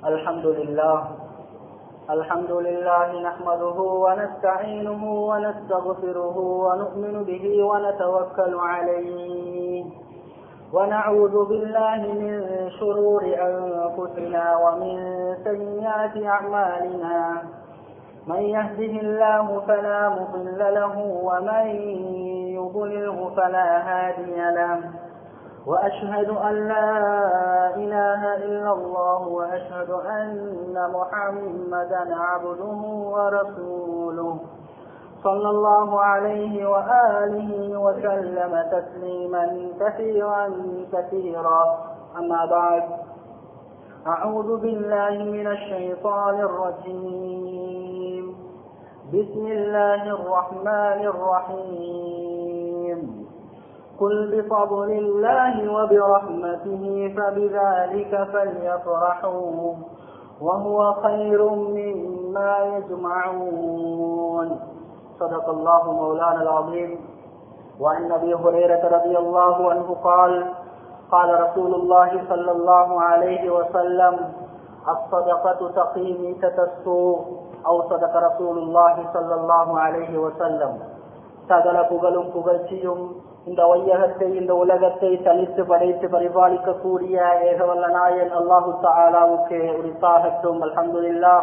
الحمد لله الحمد لله نحمده ونستعينه ونستغفره ونؤمن به ونتوكل عليه ونعوذ بالله من شرور أنفسنا ومن سيئات أعمالنا من يهده الله فلا مضل له ومن يضلله فلا هادي له وأشهد أن لا إله إلا الله وأشهد أن محمدا عبده ورسوله صلى الله عليه وآله وسلم تسليما كثيرا كثيرا أما بعد أعوذ بالله من الشيطان الرجيم بسم الله الرحمن الرحيم قل بفضل الله وبرحمته فبذلك فليفرحوا وهو خير مما يجمعون صدق الله مولانا العظيم وعن ابي هريره رضي الله عنه قال قال رسول الله صلى الله عليه وسلم الصدقه تقي ميتة السوء او صدق رسول الله صلى الله عليه وسلم சகல புகழும் புகழ்ச்சியும் இந்த வையகத்தை இந்த உலகத்தை தனித்து படைத்து பரிபாலிக்கக்கூடிய ஏகவல்ல நாயன் அல்லாஹு தாலாவுக்கு உரித்தாகட்டும் அலமதுல்லா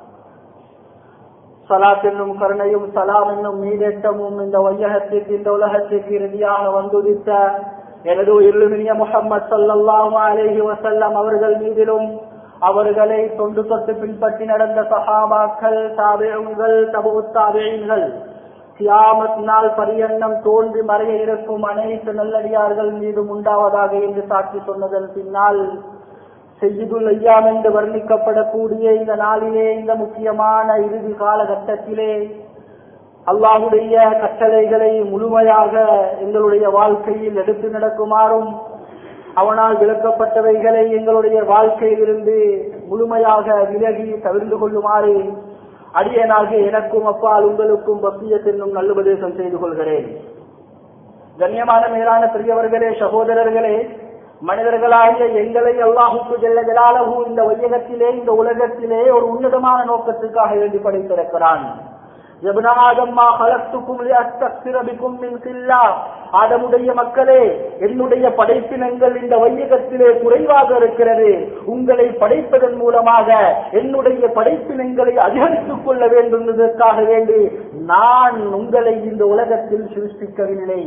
சலாத் என்னும் கருணையும் சலாம் என்னும் மீதேட்டமும் இந்த வையகத்திற்கு இந்த உலகத்திற்கு இறுதியாக வந்துதித்த எனது இருளுமினிய முகமது சல்லாஹு அலேஹி வசல்லம் அவர்கள் மீதிலும் அவர்களை தொண்டு தொட்டு பின்பற்றி நடந்த சஹாபாக்கள் தாபியங்கள் தபு தாபியங்கள் சியாமத் நாள் பரியன்னம் தோன்றி மறைய இருக்கும் அனைத்து நல்லடியார்கள் மீதும் உண்டாவதாக என்று சாட்சி சொன்னதன் பின்னால் செய்யுதுல் ஐயாம் என்று வர்ணிக்கப்படக்கூடிய இந்த நாளிலே இந்த முக்கியமான இறுதி காலகட்டத்திலே அல்லாஹுடைய கட்டளைகளை முழுமையாக எங்களுடைய வாழ்க்கையில் எடுத்து நடக்குமாறும் அவனால் விளக்கப்பட்டவைகளை எங்களுடைய வாழ்க்கையில் இருந்து முழுமையாக விலகி தவிர்ந்து கொள்ளுமாறு அடியனாக எனக்கும் அப்பால் உங்களுக்கும் பக்தியத் என்னும் நல்லுபதேசம் செய்து கொள்கிறேன் கண்ணியமான மேலான பெரியவர்களே சகோதரர்களே மனிதர்களாகிய எங்களை அல்லாஹுக்கு ஜெல்ல ஜலாலகு இந்த வையகத்திலே இந்த உலகத்திலே ஒரு உன்னதமான நோக்கத்துக்காக வேண்டி படைத்திருக்கிறான் ஆதமுடைய மக்களே என்னுடைய படைப்பினங்கள் இந்த வையகத்திலே குறைவாக இருக்கிறது உங்களை படைப்பதன் மூலமாக என்னுடைய படைப்பினங்களை அதிகரித்துக் கொள்ள வேண்டும் என்பதற்காக வேண்டி நான் உங்களை இந்த உலகத்தில் சிருஷ்டிக்கவில்லை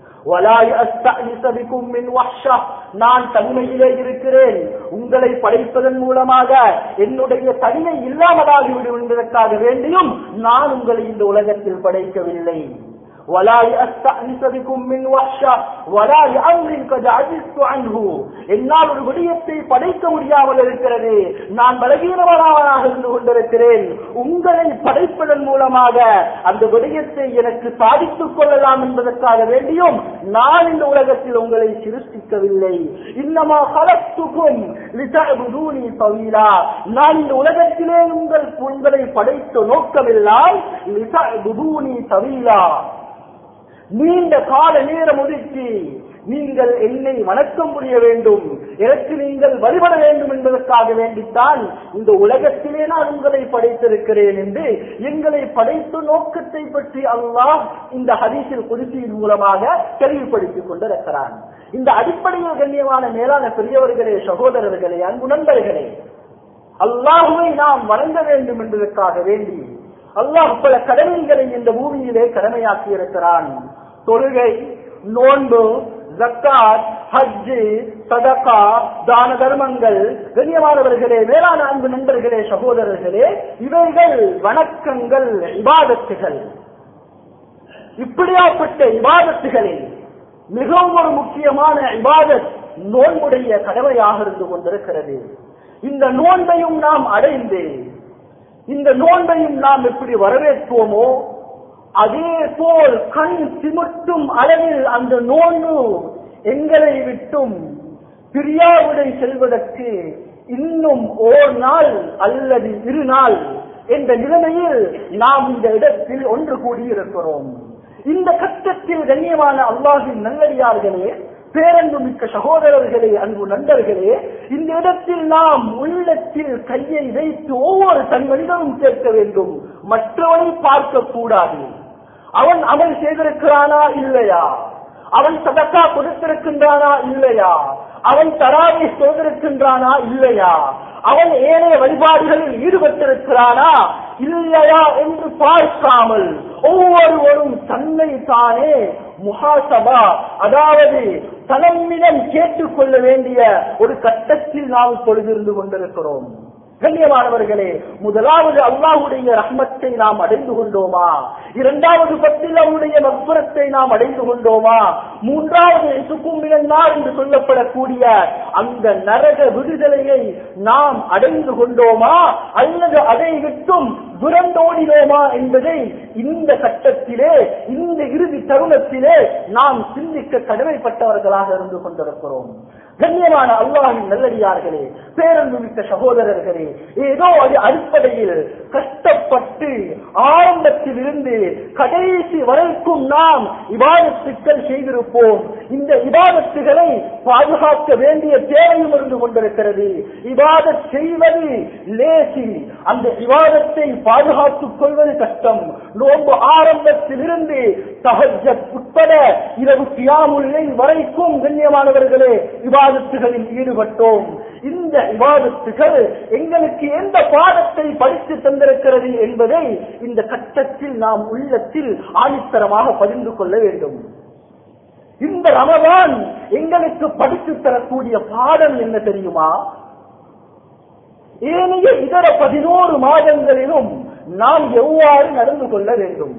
நான் தனிமையிலே இருக்கிறேன் உங்களை படைப்பதன் மூலமாக என்னுடைய தனிமை இல்லாமலாகிவிடும் என்பதற்காக வேண்டியும் நான் உங்களை இந்த உலகத்தில் படைக்கவில்லை என்னால் ஒரு விடயத்தை படைக்க முடியாமல் இருக்கிறது நான் பலகீனமானவனாக இருந்து கொண்டிருக்கிறேன் உங்களை படைப்பதன் மூலமாக அந்த விடயத்தை எனக்கு சாதித்துக் கொள்ளலாம் என்பதற்காக வேண்டியும் நான் இந்த உலகத்தில் உங்களை சிருஷ்டிக்கவில்லை இன்னமா கலத்துக்கும் பவீலா நான் இந்த உலகத்திலே உங்கள் உங்களை படைத்த நோக்கமெல்லாம் தவீலா நீண்ட கால நேரம் ஒதுக்கி நீங்கள் என்னை வணக்கம் புரிய வேண்டும் எனக்கு நீங்கள் வழிபட வேண்டும் என்பதற்காக வேண்டித்தான் இந்த உலகத்திலே நான் உங்களை படைத்திருக்கிறேன் என்று எங்களை படைத்த நோக்கத்தை பற்றி அல்லாஹ் இந்த ஹதீஸில் குறிப்பியின் மூலமாக தெளிவுபடுத்திக் கொண்டிருக்கிறான் இந்த அடிப்படையில் கண்ணியமான மேலான பெரியவர்களே சகோதரர்களே அன்பு நண்பர்களே அல்லாஹுவை நாம் வணங்க வேண்டும் என்பதற்காக வேண்டி அல்லாஹ் பல கடமைகளை இந்த பூமியிலே கடமையாக்கி இருக்கிறான் தொழுகை நோன்பு ஜக்காத் ஹஜ்ஜு சதகா தான தர்மங்கள் கண்ணியமானவர்களே வேளாண் அன்பு நண்பர்களே சகோதரர்களே இவைகள் வணக்கங்கள் இபாதத்துகள் இப்படியாப்பட்ட இபாதத்துகளில் மிகவும் ஒரு முக்கியமான இபாதத் நோன்புடைய கடமையாக இருந்து கொண்டிருக்கிறது இந்த நோன்பையும் நாம் அடைந்து இந்த நோன்பையும் நாம் எப்படி வரவேற்போமோ அதே போல் கண் சிமிட்டும் அளவில் அந்த நோன்பு எங்களை விட்டும் பிரியாவிடை செல்வதற்கு இன்னும் ஓர் நாள் அல்லது இரு நாள் என்ற நிலைமையில் நாம் இந்த இடத்தில் ஒன்று கூடியிருக்கிறோம் இந்த கட்டத்தில் கண்ணியமான அல்லாஹின் நல்லடியார்களே பேரன்பு மிக்க சகோதரர்களே அன்பு நண்பர்களே இந்த இடத்தில் நாம் உள்ளத்தில் கையை வைத்து ஒவ்வொரு தன் மனிதனும் கேட்க வேண்டும் மற்றவனை பார்க்க கூடாது அவன் அமல் செய்திருக்கிறானா இல்லையா அவன் சதக்கா கொடுத்திருக்கின்றானா இல்லையா அவன் தராவை செய்திருக்கின்றானா இல்லையா அவன் ஏனைய வழிபாடுகளில் ஈடுபட்டிருக்கிறானா இல்லையா என்று பார்க்காமல் ஒவ்வொருவரும் தன்னை தானே முகாசபா அதாவது தனமிடம் கேட்டுக்கொள்ள வேண்டிய ஒரு கட்டத்தில் நாம் பொழுதிருந்து கொண்டிருக்கிறோம் கண்ணியமானவர்களே முதலாவது அல்லாஹுடைய ரஹ்மத்தை நாம் அடைந்து கொண்டோமா இரண்டாவது பத்தில் அவருடைய மக்புரத்தை நாம் அடைந்து கொண்டோமா மூன்றாவது சுக்கும் நாள் என்று சொல்லப்படக்கூடிய அந்த நரக விடுதலையை நாம் அடைந்து கொண்டோமா அல்லது அதை விட்டும் துரந்தோடினோமா என்பதை இந்த கட்டத்திலே இந்த இறுதி தருணத்திலே நாம் சிந்திக்க கடமைப்பட்டவர்களாக இருந்து கொண்டிருக்கிறோம் கண்ணியமான அல்லாஹின் நல்லடியார்களே பேரன்புமிக்க சகோதரர்களே ஏதோ அது அடிப்படையில் கஷ்டப்பட்டு ஆரம்பத்தில் இருந்து கடைசி வரைக்கும் நாம் இபாதத்துக்கள் செய்திருப்போம் இந்த இபாதத்துகளை பாதுகாக்க வேண்டிய தேவையும் இருந்து கொண்டிருக்கிறது இபாதத் செய்வது லேசி அந்த இவாதத்தை பாதுகாத்துக் கொள்வது கஷ்டம் நோன்பு ஆரம்பத்தில் இருந்து தகஜத் உட்பட இரவு கியாமுல்லை வரைக்கும் கண்ணியமானவர்களே விவாதத்துகளில் ஈடுபட்டோம் இந்த விவாதத்துகள் எங்களுக்கு எந்த பாடத்தை படித்து தந்திருக்கிறது என்பதை இந்த கட்டத்தில் நாம் உள்ளத்தில் ஆணித்தரமாக பதிந்து கொள்ள வேண்டும் இந்த ரமதான் எங்களுக்கு படித்து தரக்கூடிய பாடம் என்ன தெரியுமா ஏனைய இதர பதினோரு மாதங்களிலும் நாம் எவ்வாறு நடந்து கொள்ள வேண்டும்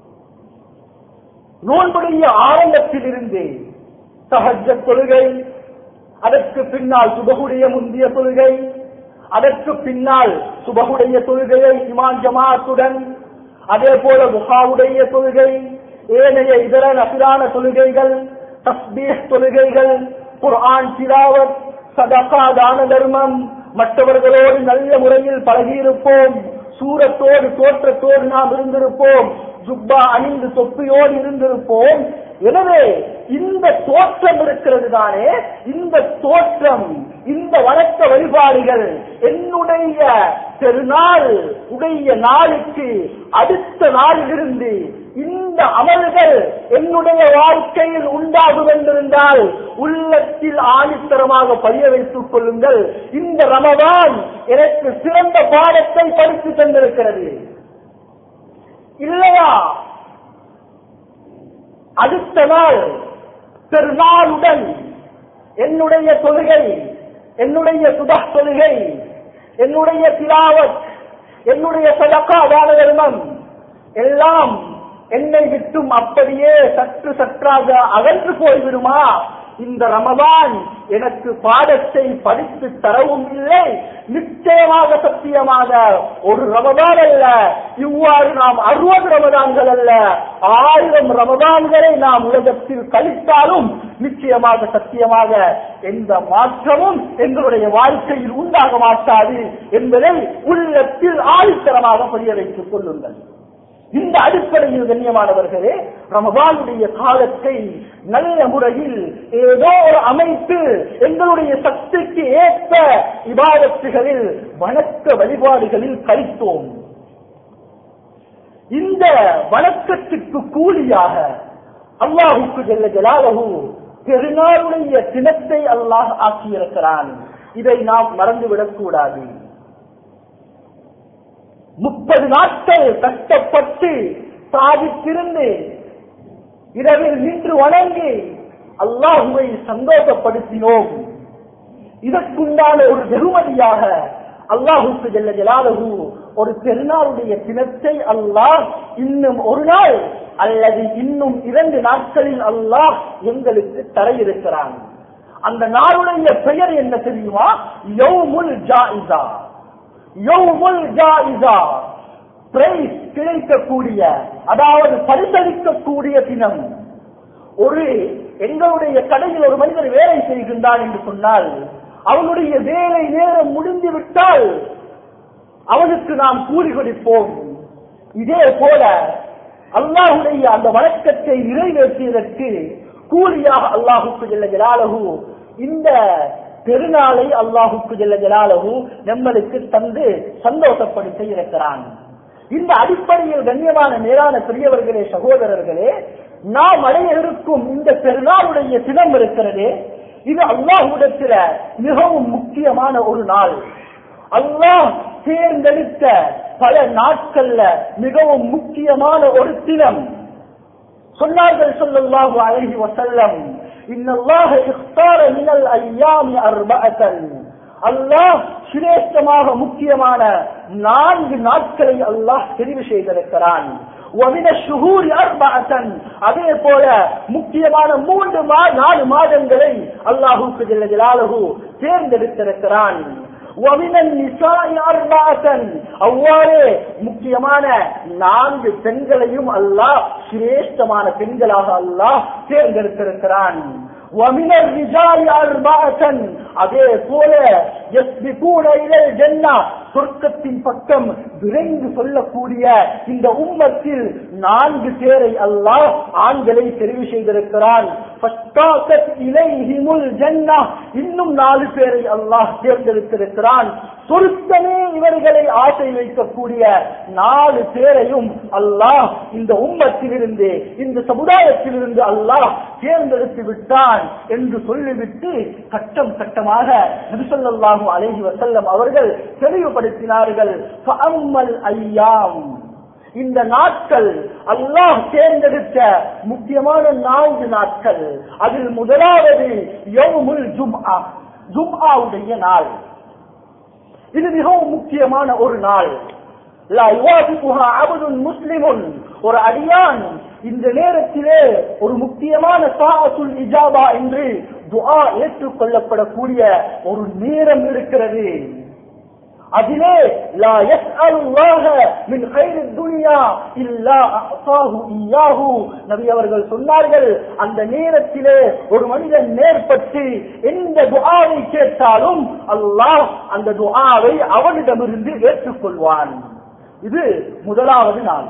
நோன்புடைய ஆரம்பத்தில் இருந்தே சகஜ தொழுகை அதற்கு பின்னால் சுபகுடைய முந்திய தொழுகை அதற்கு பின்னால் சுபகுடைய தொழுகையை இமான் ஜமாத்துடன் அதே போல முகாவுடைய தொழுகை ஏனைய இதர நபிரான தொழுகைகள் தஸ்பீஹ் தொழுகைகள் குர்ஆன் திலாவத் சதகா தான தர்மம் மற்றவர்களோடு நல்ல முறையில் பழகியிருப்போம் சூரத்தோடு தோற்றத்தோடு நாம் இருந்திருப்போம் ஜுப்பா அணிந்து தொப்பியோடு இருந்திருப்போம் எனவே இந்த தோற்றம் இருக்கிறது தானே இந்த தோற்றம் இந்த வணக்க வழிபாடுகள் என்னுடைய பெருநாள் உடைய நாளுக்கு அடுத்த நாளிலிருந்து இந்த அமல்கள் என்னுடைய வாழ்க்கையில் உண்டாகும் என்றிருந்தால் உள்ளத்தில் ஆணித்தரமாக பதிய வைத்துக் கொள்ளுங்கள் இந்த ரமதான் எனக்கு சிறந்த பாடத்தை படித்து தந்திருக்கிறது இல்லையா அடுத்த நாள் பெருநாளுடன் என்னுடைய தொழுகை என்னுடைய சுபா தொழுகை என்னுடைய திலாவத் என்னுடைய சதக்கா தான தர்மம் எல்லாம் என்னை விட்டும் அப்படியே சற்று சற்றாக அகன்று போய்விடுமா இந்த ரமதான் எனக்கு பாடத்தை படித்து தரவும் இல்லை நிச்சயமாக சத்தியமாக ஒரு ரமதான் அல்ல இவ்வாறு நாம் அறுபது ரமதான்கள் அல்ல ஆயிரம் ரமதான்களை நாம் உலகத்தில் கழித்தாலும் நிச்சயமாக சத்தியமாக எந்த மாற்றமும் எங்களுடைய வாழ்க்கையில் உண்டாக மாட்டாது என்பதை உள்ளத்தில் ஆழ்த்தரமாக புரிய வைத்துக் கொள்ளுங்கள் இந்த அடிப்படையில் கண்ணியமானவர்களே ரமபானுடைய காலத்தை நல்ல முறையில் ஏதோ ஒரு அமைப்பு எங்களுடைய சக்திக்கு ஏற்ப விவாதத்துகளில் வணக்க வழிபாடுகளில் கழித்தோம் இந்த வணக்கத்திற்கு கூலியாக அல்லாஹுக்கு ஜெல்ல ஜலாலஹு பெருநாளுடைய தினத்தை அல்லாஹ் ஆக்கியிருக்கிறான் இதை நாம் மறந்துவிடக் கூடாது முப்பது நாட்கள் கஷ்டப்பட்டு சாதித்திருந்து இரவில் நின்று வணங்கி அல்லாஹுவை சந்தோஷப்படுத்தினோம் இதற்குண்டான ஒரு வெகுமதியாக அல்லாஹுக்கு ஜெல்ல ஜலாலஹு ஒரு பெருநாளுடைய தினத்தை அல்லாஹ் இன்னும் ஒரு நாள் அல்லது இன்னும் இரண்டு நாட்களில் அல்லாஹ் எங்களுக்கு தர இருக்கிறான் அந்த நாளுடைய பெயர் என்ன தெரியுமா யௌமுல் ஜாயிசா யௌமுல் ஜாயிசா பிரைஸ் கிடைக்கக்கூடிய அதாவது பரிசளிக்கக்கூடிய தினம் ஒரு எங்களுடைய கடையில் ஒரு மனிதர் வேலை செய்கின்றான் என்று சொன்னால் அவனுடைய வேலை நேரம் முடிந்து விட்டால் அவனுக்கு நாம் கூலி கொடுப்போம் இதே போல அல்லாஹுடைய அந்த வழக்கத்தை நிறைவேற்றியதற்கு கூலியாக அல்லாஹுக்கு ஜெல்ல ஜலாலஹு இந்த பெருநாளை அல்லாஹுக்கு ஜெல்ல ஜலாலஹு நம்மளுக்கு தந்து சந்தோஷப்படுத்த இருக்கிறான் இந்த அடிப்படையில் கண்ணியமான மேலான பெரியவர்களே சகோதரர்களே நாம் அடைய இருக்கும் இந்த பெருநாளுடைய தினம் இருக்கிறதே இது அல்லாஹுடத்தில மிகவும் முக்கியமான ஒரு நாள் அல்லாஹ் தேர்ந்தெடுத்த பல நாட்கள்ல மிகவும் முக்கியமான ஒரு தினம் சொன்னார்கள் ஸல்லல்லாஹு அலைஹி வஸல்லம் இன்னல்லாஹ இக்தார மினல் அய்யாமி அர்பஅத்தன் அல்லாஹ் சிரேஷ்டமாக முக்கியமான நான்கு நாட்களை அல்லாஹ் தெரிவு செய்திருக்கிறான் وَمِنَ الشُّهُورِ أَرْبَعَةً அதே போல முக்கியமான மூன்று மா நாலு மாதங்களை அல்லாஹுக்கு ஜல்ல ஜலாலுஹு தேர்ந்தெடுத்திருக்கிறான் وَمِنَ النِّسَاءِ أَرْبَعَةً அவ்வாறே முக்கியமான நான்கு பெண்களையும் அல்லாஹ் சிரேஷ்டமான பெண்களாக அல்லாஹ் தேர்ந்தெடுத்திருக்கிறான் وَمِنَ الرِّجَالِ أَرْبَعَةً அதே போல يَسْبِقُونَ إِلَى الْجَنَّةِ சொர்க்கத்தின் பக்கம் விரைந்து சொல்லக்கூடிய இந்த உம்மத்தில் நான்கு பேரை அல்லாஹ் ஆண்களை தெரிவு செய்திருக்கிறான் فَاشْتَاقَتْ إِلَيْهِمُ الْجَنَّةِ இன்னும் நாலு பேரை அல்லாஹ் தேர்ந்தெடுத்திருக்கிறான் சொருத்தமே இவர்களை ஆசை வைக்கக்கூடிய நாலு பேரையும் அல்லாஹ் இந்த உம்மத்திலிருந்து இந்த சமுதாயத்திலிருந்து அல்லாஹ் தேர்ந்தெடுத்து விட்டான் என்று சொல்லிவிட்டு கட்டம் கட்டமாக நபிசல்லாஹு அலைஹி வசல்லம் அவர்கள் தெளிவுபடுத்தினார்கள் ஃபஅம்மல் ஐயாம் இந்த நாட்கள் அல்லாஹ் தேர்ந்தெடுத்த முக்கியமான நான்கு நாட்கள் அதில் முதலாவது யௌமுல் ஜும்ஆ ஜும்ஆவுடைய நாள் இது மிகவும் முக்கியமான ஒரு நாள் லா யுவாஃபிகுஹா அப்துன் முஸ்லிமுன் ஒரு அடியான் இந்த நேரத்திலே ஒரு முக்கியமான சாஅத்துல் இஜாபா என்று துஆ ஏற்றுக்கொள்ளப்படக்கூடிய ஒரு நேரம் இருக்கிறது அதிலே லா யஸ்அலுல்லாஹ மின் கைரித் துன்யா இல்லா அஸாஹு இய்யாஹு நபி அவர்கள் சொன்னார்கள் அந்த நேரத்திலே ஒரு மனிதன் நேர்பட்டு எந்த துஆவை கேட்டாலும் அல்லாஹ் அந்த துஆவை அவனிடமிருந்து ஏற்றுக்கொள்வான் இது முதலாவது நாள்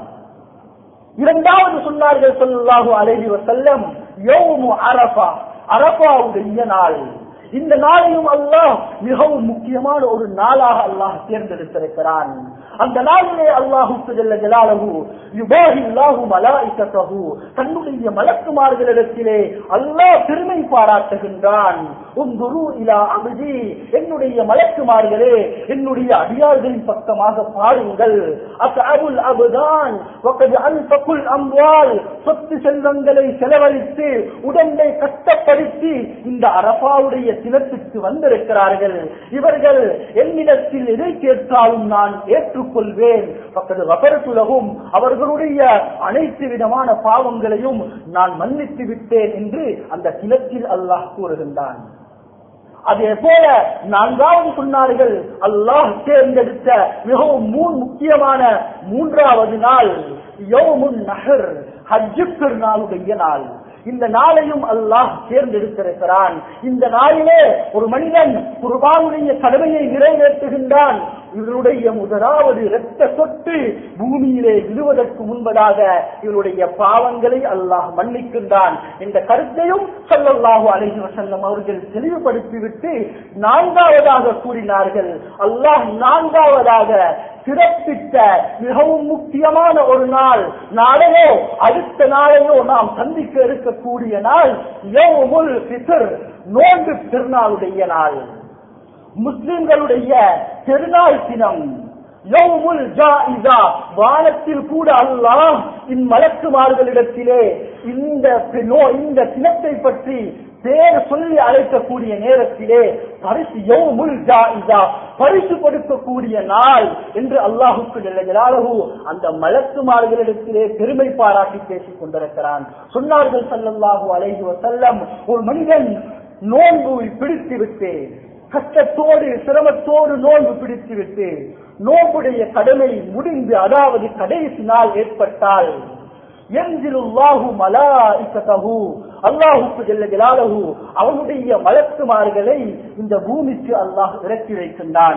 இரண்டாவது சொன்னார்கள் ஸல்லல்லாஹு அலைஹி வஸல்லம் யௌமு அரஃபா அரஃபாவுடைய நாள் இந்த நாளையும் அல்லாஹ் மிகவும் முக்கியமான ஒரு நாளாக அல்லாஹ் தேர்ந்தெடுத்திருக்கிறான் அந்த நாளிலே அல்லாஹு ஜல்ல ஜலாலஹு யுபாஹி அல்லாஹு மலாயிகத்தஹு தன்னுடைய மலக்குமார்களிடத்திலே அல்லாஹ் பெருமை பாராட்டுகின்றான் உந்துரு இலா அபதி என்னுடைய மலக்குமார்களே என்னுடைய அடியார்களின் பக்கமாக பாருங்கள் அஸ்அபுல் அபுதான் வகத் அன்ஃபகுல் அம்வால் சொத்து செல்வங்களை செலவழித்து உடம்பை கஷ்டப்படுத்தி இந்த அரபாவுடைய தினத்துக்கு வந்திருக்கிறார்கள் இவர்கள் என்னிடத்தில் எதை கேட்டாலும் நான் ஏற்றுக்கொள்வேன் பக்கத்து வபரத்துலகும் அவர்களுடைய அனைத்து விதமான பாவங்களையும் நான் மன்னித்து விட்டேன் என்று அந்த தினத்தில் அல்லாஹ் கூறுகின்றான் அதே போல நான்காவது சொன்னார்கள் அல்லாஹ் தேர்ந்தெடுத்த மிகவும் மூணு முக்கியமான மூன்றாவது நாள் யோமுன் நகர் ஹஜ்ஜு பெருநாளுடைய நாள் இந்த நாளையும் அல்லாஹ் தேர்ந்தெடுத்திருக்கிறான் இந்த நாளிலே ஒரு மனிதன் குர்பானுடைய கடமையை நிறைவேற்றுகின்றான் இவருடைய முதலாவது இரத்த சொட்டு பூமியிலே விழுவதற்கு முன்பதாக இவருடைய பாவங்களை அல்லாஹ் மன்னிக்கின்றான் என்ற கருத்தையும் சொல்லல்லாஹு அலைஹி வசல்லம் அவர்கள் தெளிவுபடுத்திவிட்டு நான்காவதாக கூறினார்கள் அல்லாஹ் நான்காவதாக சிறப்பித்த மிகவும் முக்கியமான ஒரு நாள் நாளையோ அடுத்த நாளையோ நாம் சந்திக்க இருக்கக்கூடிய நாள் யோமுல் பித்தர் நோன்பு திருநாளுடைய நாள் முஸ்லிம்களுடைய பெருநாள் தினம் யௌமுல் ஜாயிசா வானத்தில் கூட அல்லாஹ் இம்மலக்குமார்களிடத்திலே இந்த நோ- இந்த தினத்தை பற்றி பேர் சொல்லி அழைக்கக்கூடிய நேரத்திலே பரிசு யௌமுல் ஜாயிசா பரிசு கொடுக்கக்கூடிய நாள் என்று அல்லாஹுக்கு ஜல்லாஹு அந்த மலக்குமார்களிடத்திலே பெருமை பாராட்டி பேசிக் கொண்டிருக்கிறான் சொன்னார்கள் ஸல்லல்லாஹு அலைஹி வஸல்லம் ஒரு மனிதன் நோன்பு பிடித்து விட்டு கஷ்டத்தோடு சிரமத்தோடு நோன்பு பிடித்து விட்டு நோம்புடைய கடமை முடிந்து அதாவது கடைசி நாள் ஏற்பட்டால் என்ஜிலுல்லாஹு மலாஇக்கதஹு அல்லாஹுக்கு ஜல்ல ஜலாலஹு அவனுடைய மலக்குமார்களை இந்த பூமிக்கு அல்லாஹ் இறக்கி வைக்கின்றான்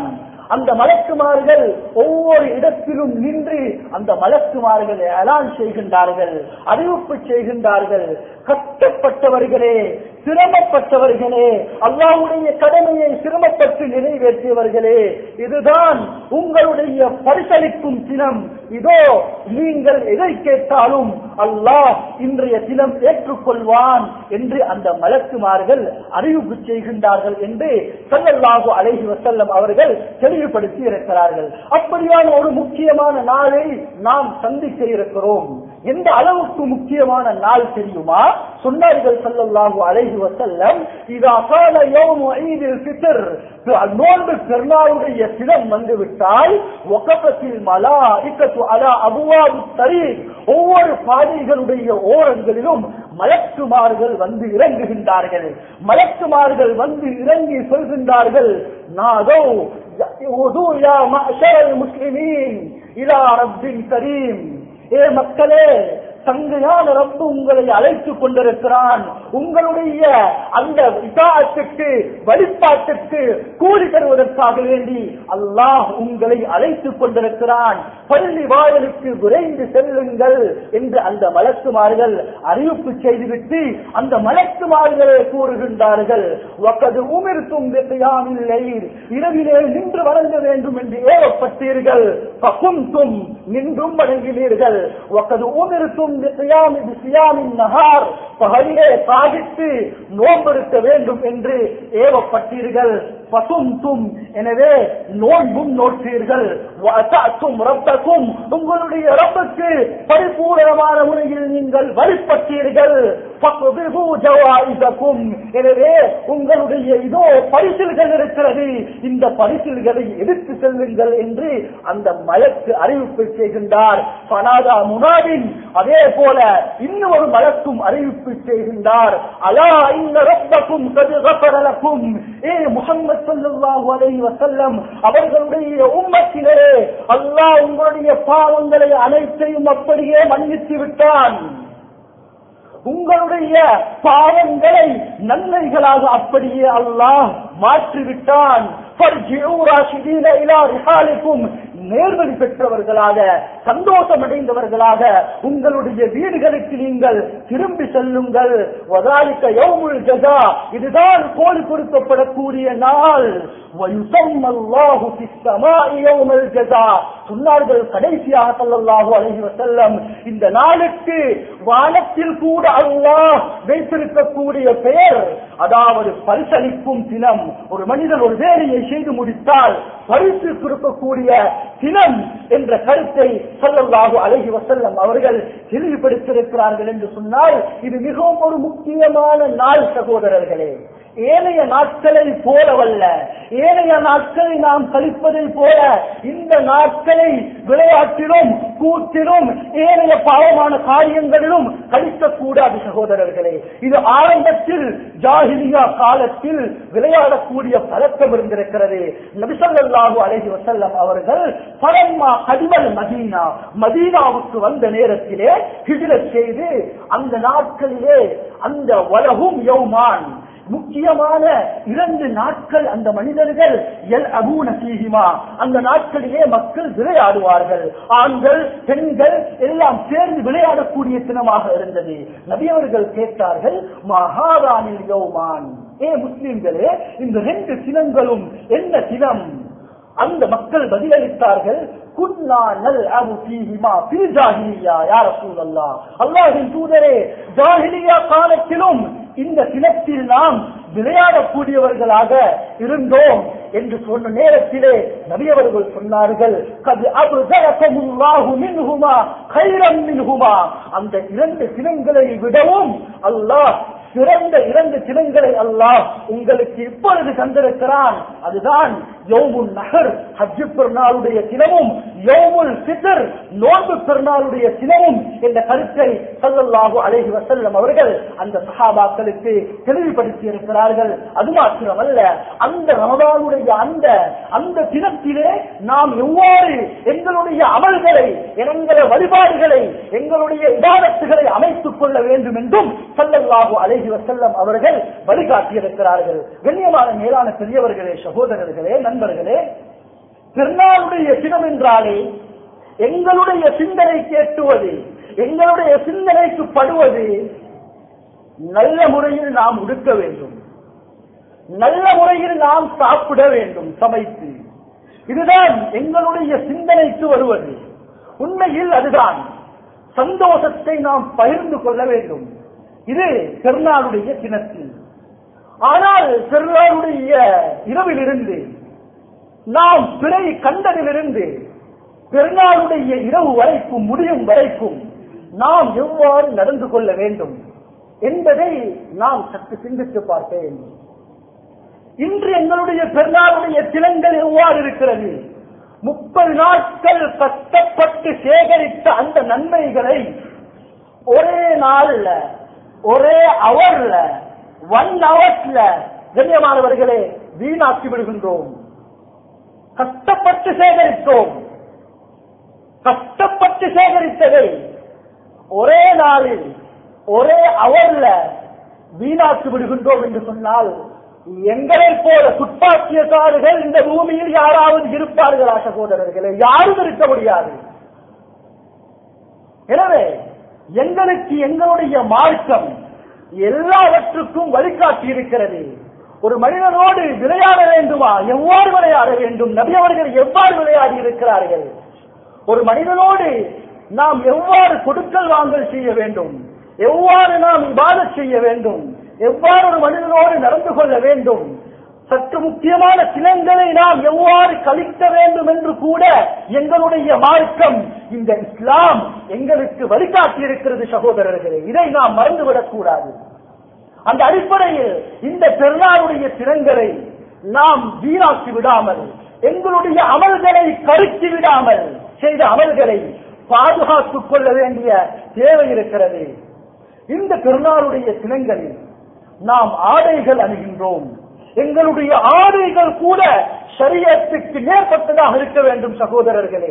அந்த மலக்குமார்கள் ஒவ்வொரு இடத்திலும் நின்று அந்த மலக்குமார்கள் அலான் செய்கின்றார்கள் அறிவிப்பு செய்கின்றார்கள் கஷ்டப்பட்டவர்களே சிரமப்பட்டவர்களே அல்லாவுடைய கடமையை சிரமப்பட்டு நிறைவேற்றியவர்களே இதுதான் உங்களுடைய பரிசளிக்கும் தினம் இதோ நீங்கள் எதை கேட்டாலும் அல்லாஹ் இன்றைய தினம் ஏற்றுக்கொள்வான் என்று அந்த மலக்குமார்கள் அறிவிப்பு செய்கின்றார்கள் என்று சல்லல்லாஹு அலைஹி வசல்லம் அவர்கள் தெளிவுபடுத்தி இருக்கிறார்கள் அப்படியான ஒரு முக்கியமான நாளை நாம் சந்திக்க இருக்கிறோம் எந்த அளவுக்கு முக்கியமான நாள் தெரியுமா சொன்னார்கள் சல்லல்லாஹு அலைஹி வசல்லம் இது அகால யோமு ஈதில் ஃபித்ர் நோன்பு பெருநாளுடைய தினம் வந்துவிட்டால் ஒக்கத்தில் மலா இக்கத்து அலா அபுவாபு தரி ஒவ்வொரு பாதைகளுடைய ஓரங்களிலும் மலக்குமார்கள் வந்து இறங்குகின்றார்கள் மலக்குமார்கள் வந்து இறங்கி சொல்கின்றார்கள் நாதோ யா மஅஷரல் முஸ்லிமீன் இலா ரப்பின் கரீம் ஏ மக்களே தங்கையான ரப்பு உங்களை அழைத்துக் கொண்டிருக்கிறான் உங்களுடைய அந்த விசாரத்துக்கு வழிபாட்டுக்கு கூலி தருவதற்காக வேண்டி அல்லாஹ் உங்களை அழைத்துக் கொண்டிருக்கிறான் பள்ளி வாயிலுக்கு விரைந்து செல்லுங்கள் என்று அந்த மலக்குமார்கள் அறிவிப்பு செய்துவிட்டு அந்த மலக்குமார்களே கூறுகின்றார்கள் வக்கது உமிர்த்தும் இல்லை இரவிலே நின்று வணங்க வேண்டும் என்று ஏவப்பட்டீர்கள் பகுந்தும் நின்றும் வணங்கினீர்கள் வக்கது உமிர்த்தும் நகார் பகலிலே சாதித்து நோன்பெடுக்க வேண்டும் என்று ஏவப்பட்டீர்கள் பசும் எனவே நோன்பும் நோற்றீர்கள் ரப்பக்கும் உங்களுடைய ரப்புக்கு பரிபூரணமான முறையில் நீங்கள் வழிபட்டீர்கள் எனவே உங்களுடைய இதோ பரிசில்கள் இருக்கிறது இந்த பரிசில்களை எடுத்து செல்லுங்கள் என்று அந்த மலக்கு அறிவிப்பு செய்கின்றார் பனாதா முனாவின் அதே போல இன்னும் ஒரு மலக்கும் அறிவிப்பு செய்கின்றார் அலா இந்த ரப்பக்கும் கதுகப்பரலக்கும் ஏ முகமது ஸல்லல்லாஹு அலைஹி வஸல்லம் அவர்களுடைய உம்மத்தினரே அல்லாஹ் உங்களுடைய பாவங்களை அனைத்தையும் அப்படியே மன்னித்து விட்டான் உங்களுடைய பாவங்களை நன்மைகளாக அப்படியே அல்லாஹ் மாற்றிவிட்டான் நேர்வழி பெற்றவர்களாக சந்தோஷம் அடைந்தவர்களாக உங்களுடைய வீடுகளுக்கு நீங்கள் திரும்பி செல்லுங்கள் வதாலிக்க யௌமுல் ஜஸா இதுதான் கோல் கொடுக்கப்படக்கூடிய நாள் வயுசம்மல்லாஹு ஃபிஸ் ஸமாஇ யௌமுல் ஜஸா சொன்னார்கள் கடைசியாக ஸல்லல்லாஹு அலைஹி வஸல்லம் இந்த நாளுக்கு வானத்தில் கூட அல்லாஹ் வைத்திருக்கக்கூடிய பெயர் அதாவது பரிசளிக்கும் தினம் ஒரு மனிதன் ஒரு வேலையை செய்து முடித்தால் பரிசு கொடுக்கக்கூடிய தினம் என்ற கருத்தை சொல்லல்லாஹு அழகி வசல்லம் அவர்கள் தெளிவுபடுத்தியிருக்கிறார்கள் என்று சொன்னால் இது மிகவும் ஒரு முக்கியமான நாள் சகோதரர்களே ஏனைய நாட்களை போலவல்ல ஏனைய நாட்களை நாம் கழிப்பதை போல இந்த நாட்களை விளையாட்டிலும் கூத்திலும் ஏனைய பாவமான காரியங்களிலும் கழிக்கக்கூடாது சகோதரர்களே இது ஆரம்பத்தில் ஜாகிலியா காலத்தில் விளையாடக்கூடிய பழக்கம் இருந்திருக்கிறது நபிசல்லாஹு அலைஹி வசல்லம் அவர்கள் பரம்மா கடிவல் மதீனா மதீனாவுக்கு வந்த நேரத்திலே ஹிஜ்ரத் செய்து அந்த நாட்களிலே அந்த வலகும் யௌமான் முக்கியமான இரண்டு நாட்கள் அந்த மனிதர்கள் எல் அபூன சீகிமா அந்த நாட்களிலே மக்கள் விளையாடுவார்கள் ஆண்கள் பெண்கள் எல்லாம் சேர்ந்து விளையாடக்கூடிய தினமாக இருந்தது நபியவர்கள் கேட்டார்கள் மகாராணில் யௌமான் ஏ முஸ்லிம்களே இந்த ரெண்டு தினங்களும் என்ன தினம் அந்த மக்கள் பதிலளித்தார்கள் குன்னா நல் அபு ஃபீஹிமா ஃபீ ஜாஹிலியா யா ரசூலல்லாஹ் அல்லாஹ்வின் தூதரே ஜாஹிலியா காலத்திலும் இந்த தினத்தில் நாம் விளையாடக்கூடியவர்களாக இருந்தோம் என்று சொன்ன நேரத்திலே நபியவர்கள் சொன்னார்கள் கது அபுதலகமுல்லாஹு மின்ஹுமா கைரம் மின்ஹுமா அந்த இரண்டு தினங்களை விடவும் அல்லாஹ் சிறந்த இரண்டு தினங்களை அல்லாஹ் உங்களுக்கு இப்பொழுது தந்திருக்கிறான் அதுதான் யோமுல் நகர் ஹஜ்ஜு பெருநாளுடைய தினமும் யோமுல் சித்தர் நோன்பு பெருநாளுடைய தினமும் என்ற கருத்தை சல்லல்லாஹு அலைஹி வசல்லம் அவர்கள் அந்த சஹாபாக்களுக்கு தெளிவுபடுத்தி இருக்கிறார்கள் அது மாத்திரமல்ல அந்த ரமதானுடைய அந்த அந்த தினத்திலே நாம் எவ்வாறு எங்களுடைய அமல்களை எங்களுடைய வழிபாடுகளை எங்களுடைய இபாதத்துகளை அமைத்துக் கொள்ள வேண்டும் என்றும் சல்லல்லாஹு அலைஹி வசல்லம் அவர்கள் வழிகாட்டியிருக்கிறார்கள் கண்ணியமான மேலான பெரியவர்களே சகோதரர்களே நண்பர்களே பெருநாளுடைய தினம் என்றாலே எங்களுடைய சிந்தனை கேட்டுவது எங்களுடைய சிந்தனைக்கு படுவது நல்ல முறையில் நாம் உடுக்க வேண்டும் நல்ல முறையில் நாம் சாப்பிட வேண்டும் சமைத்து இதுதான் எங்களுடைய சிந்தனைக்கு வருவது உண்மையில் அதுதான் சந்தோஷத்தை நாம் பகிர்ந்து கொள்ள வேண்டும் இது பெருநாளுடைய தினத்தில் ஆனால் பெருநாளுடைய இரவிலிருந்து நாம் பிறை கண்டதிலிருந்து பெருநாளுடைய இரவு வரைக்கும் முடியும் வரைக்கும் நாம் எவ்வாறு நடந்து கொள்ள வேண்டும் என்பதை நாம் சற்று சிந்தித்து பார்க்க வேண்டும் இன்று எங்களுடைய பெருநாளுடைய தினங்கள் எவ்வாறு இருக்கிறது முப்பது நாட்கள் கஷ்டப்பட்டு சேகரித்த அந்த நன்மைகளை ஒரே நாள்ல ஒரே அவர்ல ஒன் அவர்ஸ்ல கண்ணியமானவர்களே வீணாக்கி விடுகின்றோம் கஷ்டப்பட்டு சேகரித்தோம் கஷ்டப்பட்டு சேகரித்ததை ஒரே நாளில் ஒரே அவர்ல வீணாக்கி விடுகின்றோம் என்று சொன்னால் எங்களை போல துப்பாக்கியக்காரர்கள் இந்த பூமியில் யாராவது இருப்பார்களா சகோதரர்களே யாரும் இருக்க முடியாது எனவே எங்களுக்கு எங்களுடைய மார்க்கம் எல்லாவற்றுக்கும் வழிகாட்டி இருக்கிறது ஒரு மனிதனோடு விளையாட வேண்டுமா எவ்வாறு விளையாட வேண்டும் நபி அவர்கள் எவ்வாறு விளையாடி இருக்கிறார்கள் ஒரு மனிதனோடு நாம் எவ்வாறு கொடுக்கல் வாங்கல் செய்ய வேண்டும் எவ்வாறு நாம் இபாதத் செய்ய வேண்டும் எவ்வாறு ஒரு மனிதனோடு நடந்து கொள்ள வேண்டும் சற்று முக்கியமான சிலங்களை நாம் எவ்வாறு கழிக்க வேண்டும் என்று கூட எங்களுடைய மார்க்கம் இந்த இஸ்லாம் எங்களுக்கு வழிகாட்டி இருக்கிறது சகோதரர்களே இதை நாம் மறந்துவிடக் கூடாது அந்த அடிப்படையில் இந்த பெருநாளுடைய தினங்களை நாம் வீணாக்கி விடாமல் எங்களுடைய அமல்களை கருக்கி விடாமல் செய்த அமல்களை பாதுகாத்துக் கொள்ள வேண்டிய தேவை இருக்கிறது இந்த பெருநாளுடைய தினங்களில் நாம் ஆடைகள் அணுகின்றோம் எங்களுடைய ஆடைகள் கூட சரியத்துக்கு நேர்பட்டதாக இருக்க வேண்டும் சகோதரர்களே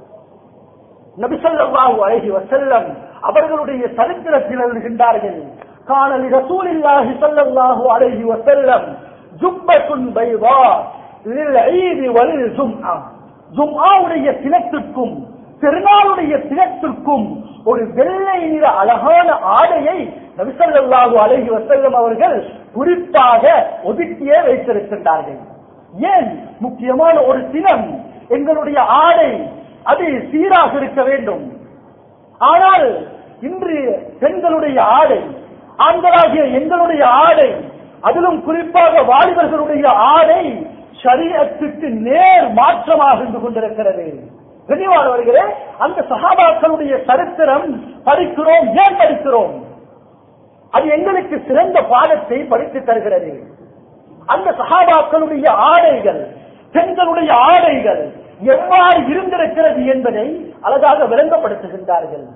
நபிசல்லாஹு அழகி வசல்லம் அவர்களுடைய சரித்திரத்தில் எழுதுகின்றார்கள் காணலி ரசூலில்லாஹி ஸல்லல்லாஹு அலைஹி வஸல்லம் ஜுப்பத்துன் பைதா லில் ஈதி வலில் ஜும்ஆ ஜும்ஆவுடைய தினத்திற்கும் பெருநாளுடைய தினத்திற்கும் ஒரு வெள்ளை நிற அழகான ஆடையை நபிசல்லாஹு அலைஹி வஸல்லம் அவர்கள் குறிப்பாக ஒதுக்கியே வைத்திருக்கின்றார்கள் ஏன் முக்கியமான ஒரு தினம் எங்களுடைய ஆடை அது சீராக இருக்க வேண்டும் ஆனால் இன்று பெண்களுடைய ஆடை ஆண்களாகிய எங்களுடைய ஆடை அதிலும் குறிப்பாக வாலிபர்களுடைய ஆடை சரீரத்துக்கு நேர் மாற்றமாக இருந்து கொண்டிருக்கிறது கனிவானவர்களே அந்த சகாபாக்களுடைய சரித்திரம் படிக்கிறோம் ஏன் படிக்கிறோம் அது எங்களுக்கு சிறந்த பாடத்தை படித்து தருகிறது அந்த சகாபாக்களுடைய ஆடைகள் பெண்களுடைய ஆடைகள் எவ்வாறு இருந்திருக்கிறது என்பதை அழகாக விளங்கப்படுத்துகின்றார்கள்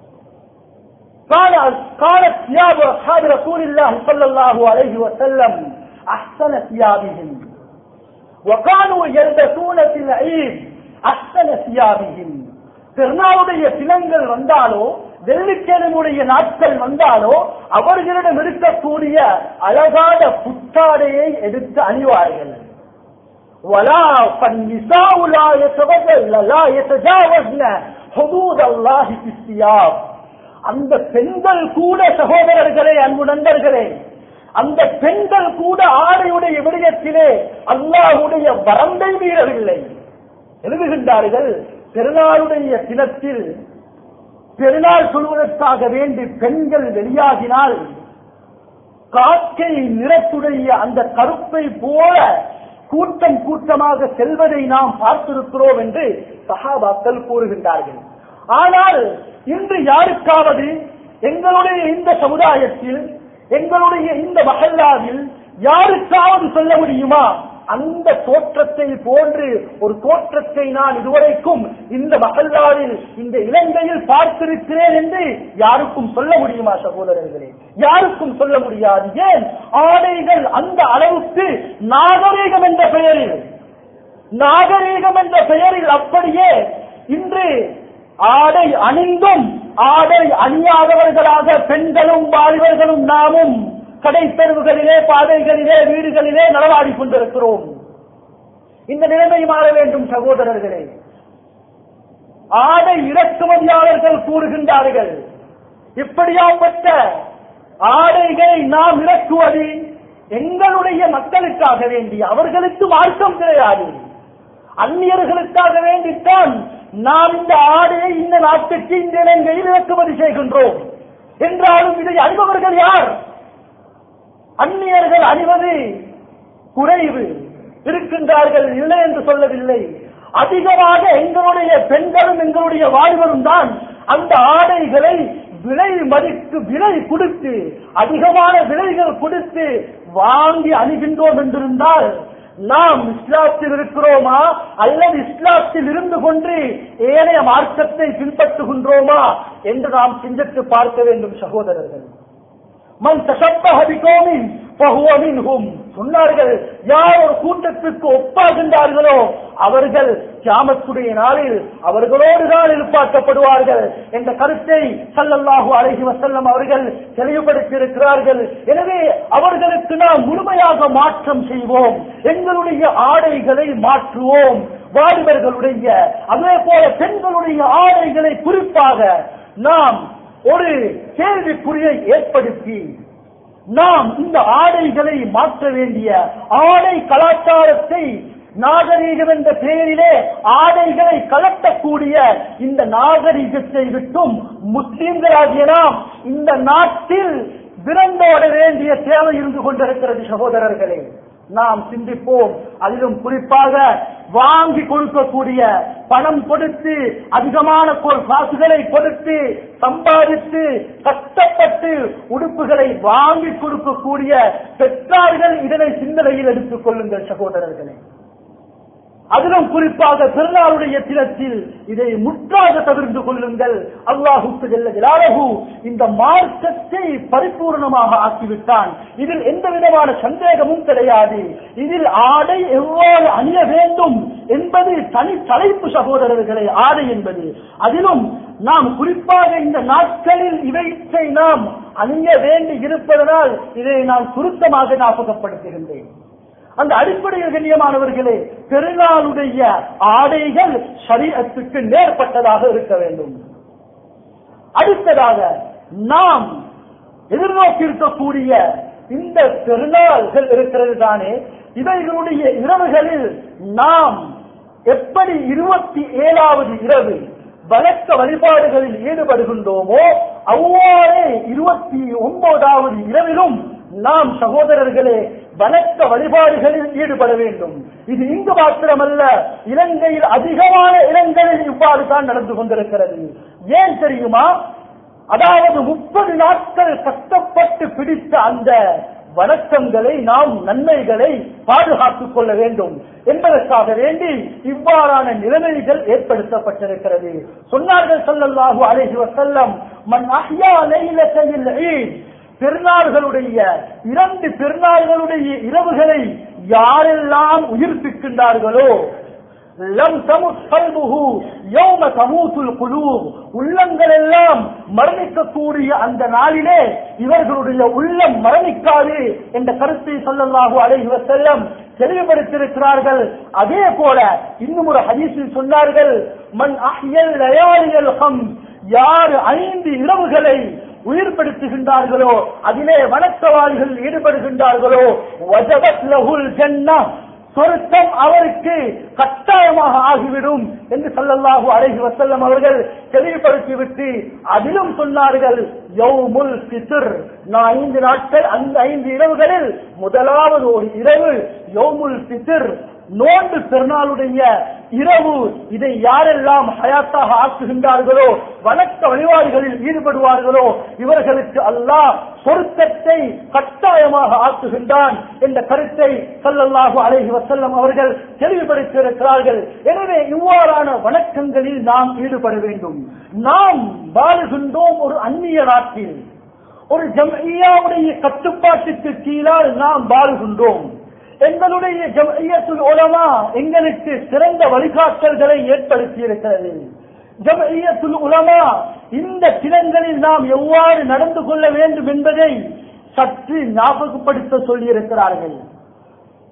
قال قالت ثياب اصحاب رسول الله صلى الله عليه وسلم احسن ثيابهم وكانوا يلبسون في العيد احسن ثيابهم பெருநாளுடைய தினங்கள் வந்தாலோ வெள்ளிக்கிழமையுடைய நாட்கள் வந்தாலோ அவர்களிடம் இருக்கக்கூடிய அழகான புத்தாடையை எடுத்து அணிவார்கள் ولا فالنساء لا يتبدل لا يتجاوزن حدود الله في الثياب அந்த பெண்கள் கூட சகோதரர்களே அன்பு நண்பர்களே அந்த பெண்கள் கூட ஆடையுடைய விடயத்திலே அல்லாஹுடைய வரம்பை மீறவில்லை எழுதுகின்றார்கள் பெருநாளுடைய தினத்தில் பெருநாள் சொல்வதற்காக வேண்டி பெண்கள் வெளியாகினால் காக்கை நிறத்துடைய அந்த கருப்பை போல கூட்டம் கூட்டமாக செல்வதை நாம் பார்த்திருக்கிறோம் என்று சகாபாக்கள் கூறுகின்றார்கள் ஆனால் இன்று யாருக்காவது எங்களுடைய இந்த சமுதாயத்தில் எங்களுடைய இந்த மகல்லாவில் யாருக்காவது சொல்ல முடியுமா அந்த தோற்றத்தை போன்று ஒரு தோற்றத்தை நான் இதுவரைக்கும் இந்த மகல்லாவில் இந்த இலங்கையில் பார்த்திருக்கிறேன் என்று யாருக்கும் சொல்ல முடியுமா சகோதரர்களே யாருக்கும் சொல்ல முடியாது ஏன் ஆடைகள் அந்த அளவுக்கு நாகரீகம் என்ற பெயரில் நாகரீகம் என்ற பெயரில் அப்படியே இன்று ஆடை அணிந்தும் ஆடை அணியாதவர்களாக பெண்களும் வாலிபர்களும் நாமும் கடை தெருவுகளிலே பாதைகளிலே வீடுகளிலே நடவாடி கொண்டிருக்கிறோம் இந்த நிலைமை மாற வேண்டும் சகோதரர்களே ஆடை இறக்குமதியாளர்கள் கூறுகின்றார்கள் இப்படியாப்பட்ட ஆடைகளை நாம் இறக்குவது எங்களுடைய மக்களுக்காக வேண்டி அவர்களுக்கு மார்க்கம் கிடையாது அந்நியர்களுக்காக வேண்டித்தான் நாம் இந்த ஆடையை இந்த நாட்டுக்கு இந்த இலங்கையில் இறக்குமதி செய்கின்றோம் என்றாலும் இதை அறிபவர்கள் யார் அந்நியர்கள் அணிவது குறைவு இருக்கின்றார்கள் இல்லை என்று சொல்லவில்லை அதிகமாக எங்களுடைய பெண்களும் எங்களுடைய வாலிபரும் தான் அந்த ஆடைகளை விலை மதித்து விலை கொடுத்து அதிகமான விலைகள் கொடுத்து வாங்கி அணிகின்றோம் என்றிருந்தால் நாம் இஸ்லாத்தில் இருக்கிறோமா அல்லது இஸ்லாத்தில் இருந்து கொண்டு ஏனைய மார்க்கத்தை பின்பற்றுகின்றோமா என்று நாம் சிந்தித்து பார்க்க வேண்டும் சகோதரர்கள் மன் தசப்பக பிகோமின் பகுவ மின்ஹும் சொன்னார்கள் யார் ஒரு கூட்டத்திற்கு ஒப்பாகின்றார்களோ அவர்கள் கியாமத்துடைய நாளில் அவர்களோடு தான் எழுப்பாக்கப்படுவார்கள் என்ற கருத்தை சல்லல்லாஹு அலைஹி வஸல்லம் அவர்கள் தெளிவுபடுத்தியிருக்கிறார்கள் எனவே அவர்களுக்கு நாம் முழுமையாக மாற்றம் செய்வோம் எங்களுடைய ஆடைகளை மாற்றுவோம் வாலிபர்களுடைய அதே போல பெண்களுடைய ஆடைகளை குறிப்பாக நாம் ஒரு கேள்விக்குறியை ஏற்படுத்தி நாம் இந்த ஆடைகளை மாற்ற வேண்டிய ஆடை கலாச்சாரத்தை நாகரீகம் என்ற பெயரிலே ஆடைகளை கலட்டக்கூடிய இந்த நாகரீகத்தை விட்டும் முஸ்லிம்களாகிய நாம் இந்த நாட்டில் விரண்டோட வேண்டிய தேவை இருந்து கொண்டிருக்கிறது சகோதரர்களே நாம் சிந்திப்போம் அதிலும் குறிப்பாக வாங்கி கொடுக்கக்கூடிய பணம் கொடுத்து அதிகமான கொ- காசுகளை கொடுத்து சம்பாதித்து கஷ்டப்பட்டு உடுப்புகளை வாங்கி கொடுக்கக்கூடிய பெற்றார்கள் இதனை சிந்தனையில் எடுத்துக் கொள்ளுங்கள் சகோதரர்களே அதிலும் குறிப்பாக திருநாளுடைய தினத்தில் இதை முற்றாக தவிர்த்து கொள்ளுங்கள் அல்லாஹுக்கு ஜெல்ல ஜலாலஹு இந்த மார்க்கத்தை பரிபூர்ணமாக ஆக்கிவிட்டான் இதில் எந்த விதமான சந்தேகமும் கிடையாது இதில் ஆடை எவ்வாறு அணிய வேண்டும் என்பது தனி தலைப்பு சகோதரர்களே ஆடை என்பது அதிலும் நாம் குறிப்பாக இந்த நாட்களில் இவற்றை நாம் அணிய வேண்டி இருப்பதனால் இதை நான் சுருக்கமாக ஞாபகப்படுத்துகின்றேன் அந்த அடிப்படையில் கண்ணியமானவர்களே பெருநாளுடைய ஆடைகள் சரீரத்துக்கு நேர்பட்டதாக இருக்க வேண்டும் அடுத்ததாக நாம் எதிர்நோக்கி இருக்கக்கூடிய இந்த பெருநாள்கள் இருக்கிறது தானே இவைகளுடைய இரவுகளில் நாம் எப்படி இருபத்தி ஏழாவது இரவு வழக்க வழிபாடுகளில் ஈடுபடுகின்றோமோ அவ்வாறே இருபத்தி ஒன்பதாவது இரவிலும் நாம் சகோதரர்களே வணக்க வழிபாடுகளில் ஈடுபட வேண்டும் இது இங்கு மாத்திரமல்ல இலங்கையில் அதிகமான இடங்களில் இவ்வாறு தான் நடந்து கொண்டிருக்கிறது ஏன் தெரியுமா அதாவது முப்பது நாட்கள் கஷ்டப்பட்டு பிடித்த அந்த வணக்கங்களை நாம் நன்மைகளை பாதுகாத்துக் கொள்ள வேண்டும் என்பதற்காக வேண்டி இவ்வாறான நிலைமைகள் ஏற்படுத்தப்பட்டிருக்கிறது சொன்னார்கள் ஸல்லல்லாஹு அலைஹி வஸல்லம் மன் அஹ்யா லைலத்தைல் ஈத் பெருநாள்களுடைய இரண்டு பெருநாள்களுடைய இரவுகளை யாரெல்லாம் உயிர்ப்பிக்கின்றார்களோ லம் தமுத் கல்புஹு யௌம தமூத்துல் குலூப் உள்ளங்கள் எல்லாம் மரணிக்கக்கூடிய அந்த நாளிலே இவர்களுடைய உள்ளம் மரணிக்காது என்ற கருத்தை சொல்லல்லாஹு அலைஹி வஸல்லம் தெளிவுபடுத்தியிருக்கிறார்கள் அதே போல இன்னும் ஒரு ஹதீஸில் சொன்னார்கள் மன் அஹ்யல் லயாலியல் ஹம் யார் ஐந்து இரவுகளை உயிர்படுத்துகின்றார்களோ அதிலே வணக்கவாதிகள் ஈடுபடுகின்றார்களோ வஜபத் லஹுல் ஜன்னா சொருத்தம் அவருக்கு கட்டாயமாக ஆகிவிடும் என்று சொல்லல்லாஹு அலைஹி வஸல்லம் அவர்கள் தெளிவுபடுத்திவிட்டு அதிலும் சொன்னார்கள் யௌமுல் ஃபித்ர் நான் ஐந்து நாட்கள் அந்த ஐந்து இரவுகளில் முதலாவது ஒரு இரவு யௌமுல் ஃபித்ர் நோன்பு பெருநாளுடைய இரவு இதை யாரெல்லாம் ஹயாத்தாக ஆக்குகின்றார்களோ வணக்க வழிபாடுகளில் ஈடுபடுவார்களோ இவர்களுக்கு அல்லாஹ் பொருத்தத்தை கட்டாயமாக ஆக்குகின்றான் என்ற கருத்தை ஸல்லல்லாஹு அலைஹி வஸல்லம் அவர்கள் தெளிவுபடுத்தியிருக்கிறார்கள் எனவே இவ்வாறான வணக்கங்களில் நாம் ஈடுபட வேண்டும் நாம் வாழுகின்றோம் ஒரு அந்நிய நாட்டில் ஒரு ஜம்இயாவுடைய கட்டுப்பாட்டுக்கு கீழால் நாம் வாழுகின்றோம் எங்களுடைய ஜம்இயத்துல் உலமா எங்களுக்கு சிறந்த வழிகாட்டல்களை ஏற்படுத்தி இருக்கிறது ஜம்இயத்துல் உலமா இந்த தினங்களில் நாம் எவ்வாறு நடந்து கொள்ள வேண்டும் என்பதை சற்று ஞாபகப்படுத்த சொல்லியிருக்கிறார்கள்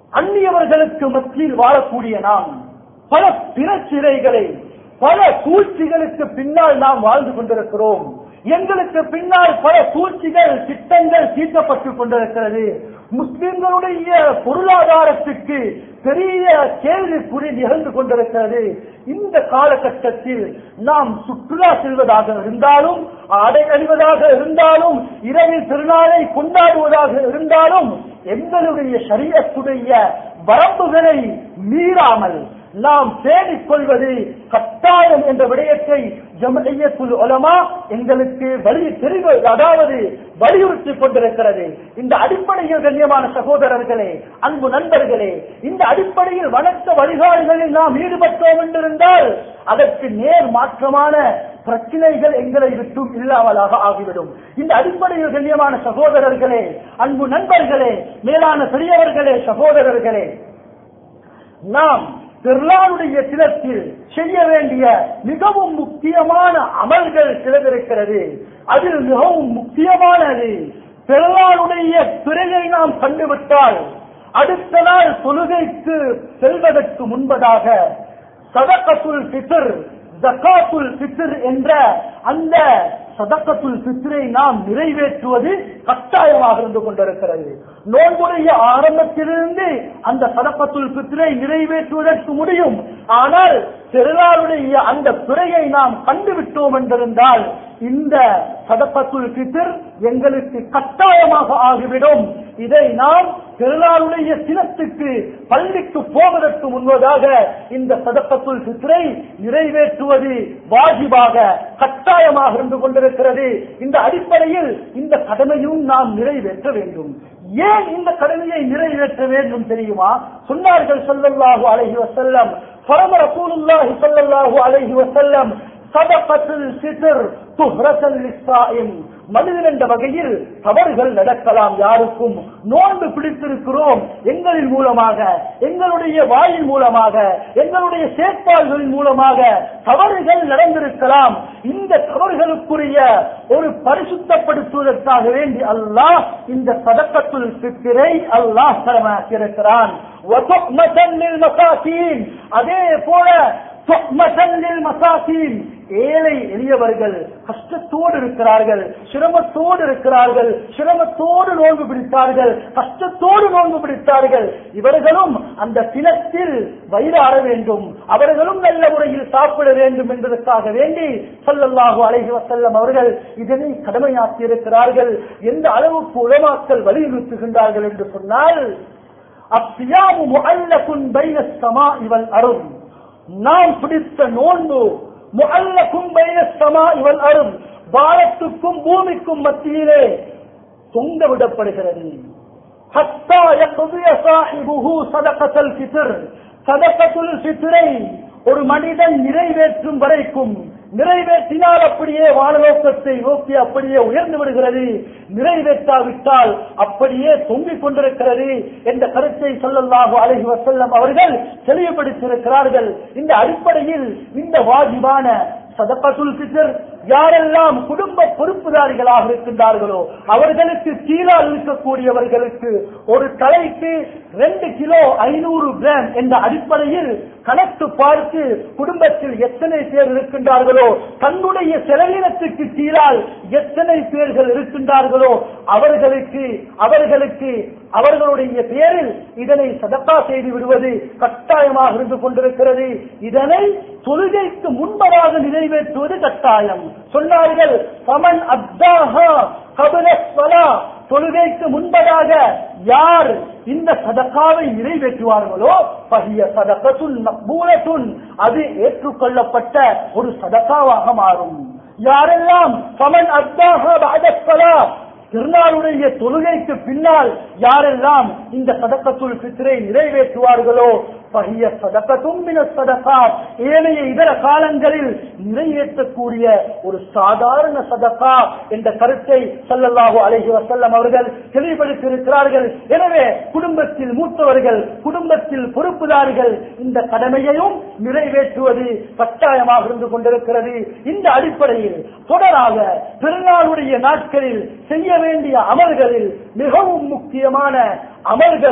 அந்நியவர்களுக்கு மத்தியில் வாழக்கூடிய நாம் பல பிரச்சினைகளை பல சூழ்ச்சிகளுக்கு பின்னால் நாம் வாழ்ந்து கொண்டிருக்கிறோம் எங்களுக்கு பின்னால் பல சூழ்ச்சிகள் திட்டங்கள் தீர்க்கப்பட்டுக் கொண்டிருக்கிறது முஸ்லிம்களுடைய பொருளாதாரத்துக்கு பெரிய கேள்விக்குறி நிகழ்ந்து கொண்டிருக்கிறது இந்த காலகட்டத்தில் நாம் சுற்றுலா செல்வதாக இருந்தாலும் ஆடை அணிவதாக இருந்தாலும் இரவில் திருநாளை கொண்டாடுவதாக இருந்தாலும் எங்களுடைய சரீரத்துடைய வரம்புகளை மீறாமல் நாம் தேடிக் கொள்வது கட்டாயம் என்ற விடயத்தை ஜமயத்துல் உலமா எங்களுக்கு வழி தெரிவு அதாவது வலியுறுத்தி கொண்டிருக்கிறது இந்த அடிப்படையில் கண்ணியமான சகோதரர்களே அன்பு நண்பர்களே இந்த அடிப்படையில் வணக்க வழிகாடுகளில் நாம் ஈடுபட்டோம் என்றிருந்தால் அதற்கு நேர் மாற்றமான பிரச்சனைகள் எங்களை விட்டும் இல்லாமலாக ஆகிவிடும் இந்த அடிப்படையில் கண்ணியமான சகோதரர்களே அன்பு நண்பர்களே மேலான பெரியவர்களே சகோதரர்களே நாம் பெருளானுடைய தினத்தில் செய்ய வேண்டிய மிகவும் முக்கியமான அமல்கள் சிலதிருக்கிறது அதில் மிகவும் முக்கியமானது பெருளானுடைய பிறையை நாம் கண்டுவிட்டால் அடுத்த நாள் தொழுகைக்கு செல்வதற்கு முன்பதாக சதகத்துல் பித்ர் ஜக்காத்துல் பித்ர் என்ற அந்த சதக்கத்துல் பித்ரை நாம் நிறைவேற்றுவது கட்டாயமாக இருந்து கொண்டிருக்கிறது நோன்புடைய ஆரம்பத்திலிருந்து அந்த சதக்கத்துல் பித்ரை நிறைவேற்றுவதற்கு முடியும் ஆனால் பெருநாளுடைய அந்த பிறையை நாம் கண்டுவிட்டோம் என்றிருந்தால் இந்த சதக்கத்துல் பித்ர் எங்களுக்கு கட்டாயமாக ஆகிவிடும் இதை நாம் பெருநாளுடைய தினத்துக்கு பள்ளிக்கு போவதற்கு முன்பதாக இந்த சதக்கத்துல் பித்ரை நிறைவேற்றுவது வாஜிபாக கட்டாயமாக இருந்து கொண்டிருக்கிறது இந்த அடிப்படையில் இந்த கடமையும் நாம் நிறைவேற்ற வேண்டும் ஏன் இந்த கடமையை நிறைவேற்ற வேண்டும் தெரியுமா சொன்னார்கள் ஸல்லல்லாஹு அலைஹி வஸல்லம் فرض رسول الله صلى الله عليه وسلم صدقة الفطر طهرة للصائم மனிதன் என்ற வகையில் தவறுகள் நடக்கலாம் யாருக்கும் நோன்பு பிடித்திருக்கிறோம் எங்களின் மூலமாக எங்களுடைய வாயின் மூலமாக எங்களுடைய செயற்பாடுகளின் மூலமாக தவறுகள் நடந்திருக்கலாம் இந்த தவறுகளுக்குரிய ஒரு பரிசுத்தப்படுத்துவதற்காக வேண்டி அல்லாஹ் இந்த சதக்கத்துல் சித்திரை அல்லாஹ் தரமாக்கியிருக்கிறான் அதே போல மசாசீன் ஏழை எளியவர்கள் கஷ்டத்தோடு இருக்கிறார்கள் சிரமத்தோடு இருக்கிறார்கள் சிரமத்தோடு நோன்பு பிடித்தார்கள் கஷ்டத்தோடு நோன்பு பிடித்தார்கள் இவர்களும் அந்த தினத்தில் வயிறார வேண்டும் அவர்களும் நல்ல முறையில் சாப்பிட வேண்டும் என்பதற்காக வேண்டி சொல்லல்லாஹு அலைஹி வசல்லம் அவர்கள் இதனை கடமையாக்கி இருக்கிறார்கள் எந்த அளவுக்கு உலமாக்கல் வலியுறுத்துகின்றார்கள் என்று சொன்னால் அப்பியாமு முஅல்லகுன் பைன ஸமா இவல் அருள் நாம் பிடித்த நோன்பு முஅல்லகும் பைன ஸமா இவல் அருள் வானத்துக்கும் பூமிக்கும் மத்தியிலே தொங்க விடப்படுகிறது ஹத்தா யக்திய சாஹிபுஹு சதகத்தல் ஃபித்ர் சதகத்துல் ஃபித்ரை ஒரு மனிதன் நிறைவேற்றும் வரைக்கும் நிறைவேற்றினால் அப்படியே வானலோக்கத்தை நோக்கி அப்படியே உயர்ந்து விடுகிறது நிறைவேற்றாவிட்டால் அப்படியே தொங்கிக் கொண்டிருக்கிறது என்ற கருத்தை சொல்லல்லாஹு அலைஹி வசல்லம் அவர்கள் தெளிவுபடுத்தியிருக்கிறார்கள் இந்த அடிப்படையில் இந்த வாஜிபான சதப்பத்துல் பித்தர் யாரெல்லாம் குடும்ப பொறுப்புதாரிகளாக இருக்கின்றார்களோ அவர்களுக்கு கீழால் இருக்கக்கூடியவர்களுக்கு ஒரு தலைக்கு ரெண்டு கிலோ ஐநூறு கிராம் என்ற அடிப்படையில் கணக்கு பார்த்து குடும்பத்தில் எத்தனை பேர் இருக்கின்றார்களோ தன்னுடைய செலவினத்துக்கு கீழால் எத்தனை பேர்கள் இருக்கின்றார்களோ அவர்களுக்கு அவர்களுக்கு அவர்களுடைய பேரில் இதனை சதக்கா செய்து விடுவது கட்டாயமாக இருந்து கொண்டிருக்கிறது இதனை தொழுகைக்கு முன்பதாக நிறைவேற்றுவது கட்டாயம் சொன்னார்கள் சமன் அத்தாஹா கபலஸ்வலா தொழுகைக்கு முன்பதாக யார் இந்த சதக்காவை நிறைவேற்றுவார்களோ பகிய சதகத்துன் மக்பூலத்துன் அது ஏற்றுக்கொள்ளப்பட்ட ஒரு சதக்காவாக மாறும் யாரெல்லாம் சமன் அத்தாஹா பாதஸ்வலா திருநாளுடைய தொழுகைக்கு பின்னால் யாரெல்லாம் இந்த சதக்கத்துள் பித்திரை நிறைவேற்றுவார்களோ பகிய சதக்கத்தும் சதக்கா ஏனைய இதர காலங்களில் நிறைவேற்றக்கூடிய ஒரு சாதாரண சதக்கா என்ற கருத்தை சல்லல்லாஹு அலைஹி வசல்லம் அவர்கள் தெளிவுபடுத்தியிருக்கிறார்கள் எனவே குடும்பத்தில் மூத்தவர்கள் குடும்பத்தில் பொறுப்புதாரிகள் இந்த கடமையையும் நிறைவேற்றுவது கட்டாயமாக இருந்து கொண்டிருக்கிறது இந்த அடிப்படையில் தொடராக திருநாளுடைய நாட்களில் செய்ய வேண்டிய அமல்களில் மிகவும் முக்கியமான அமல்கள்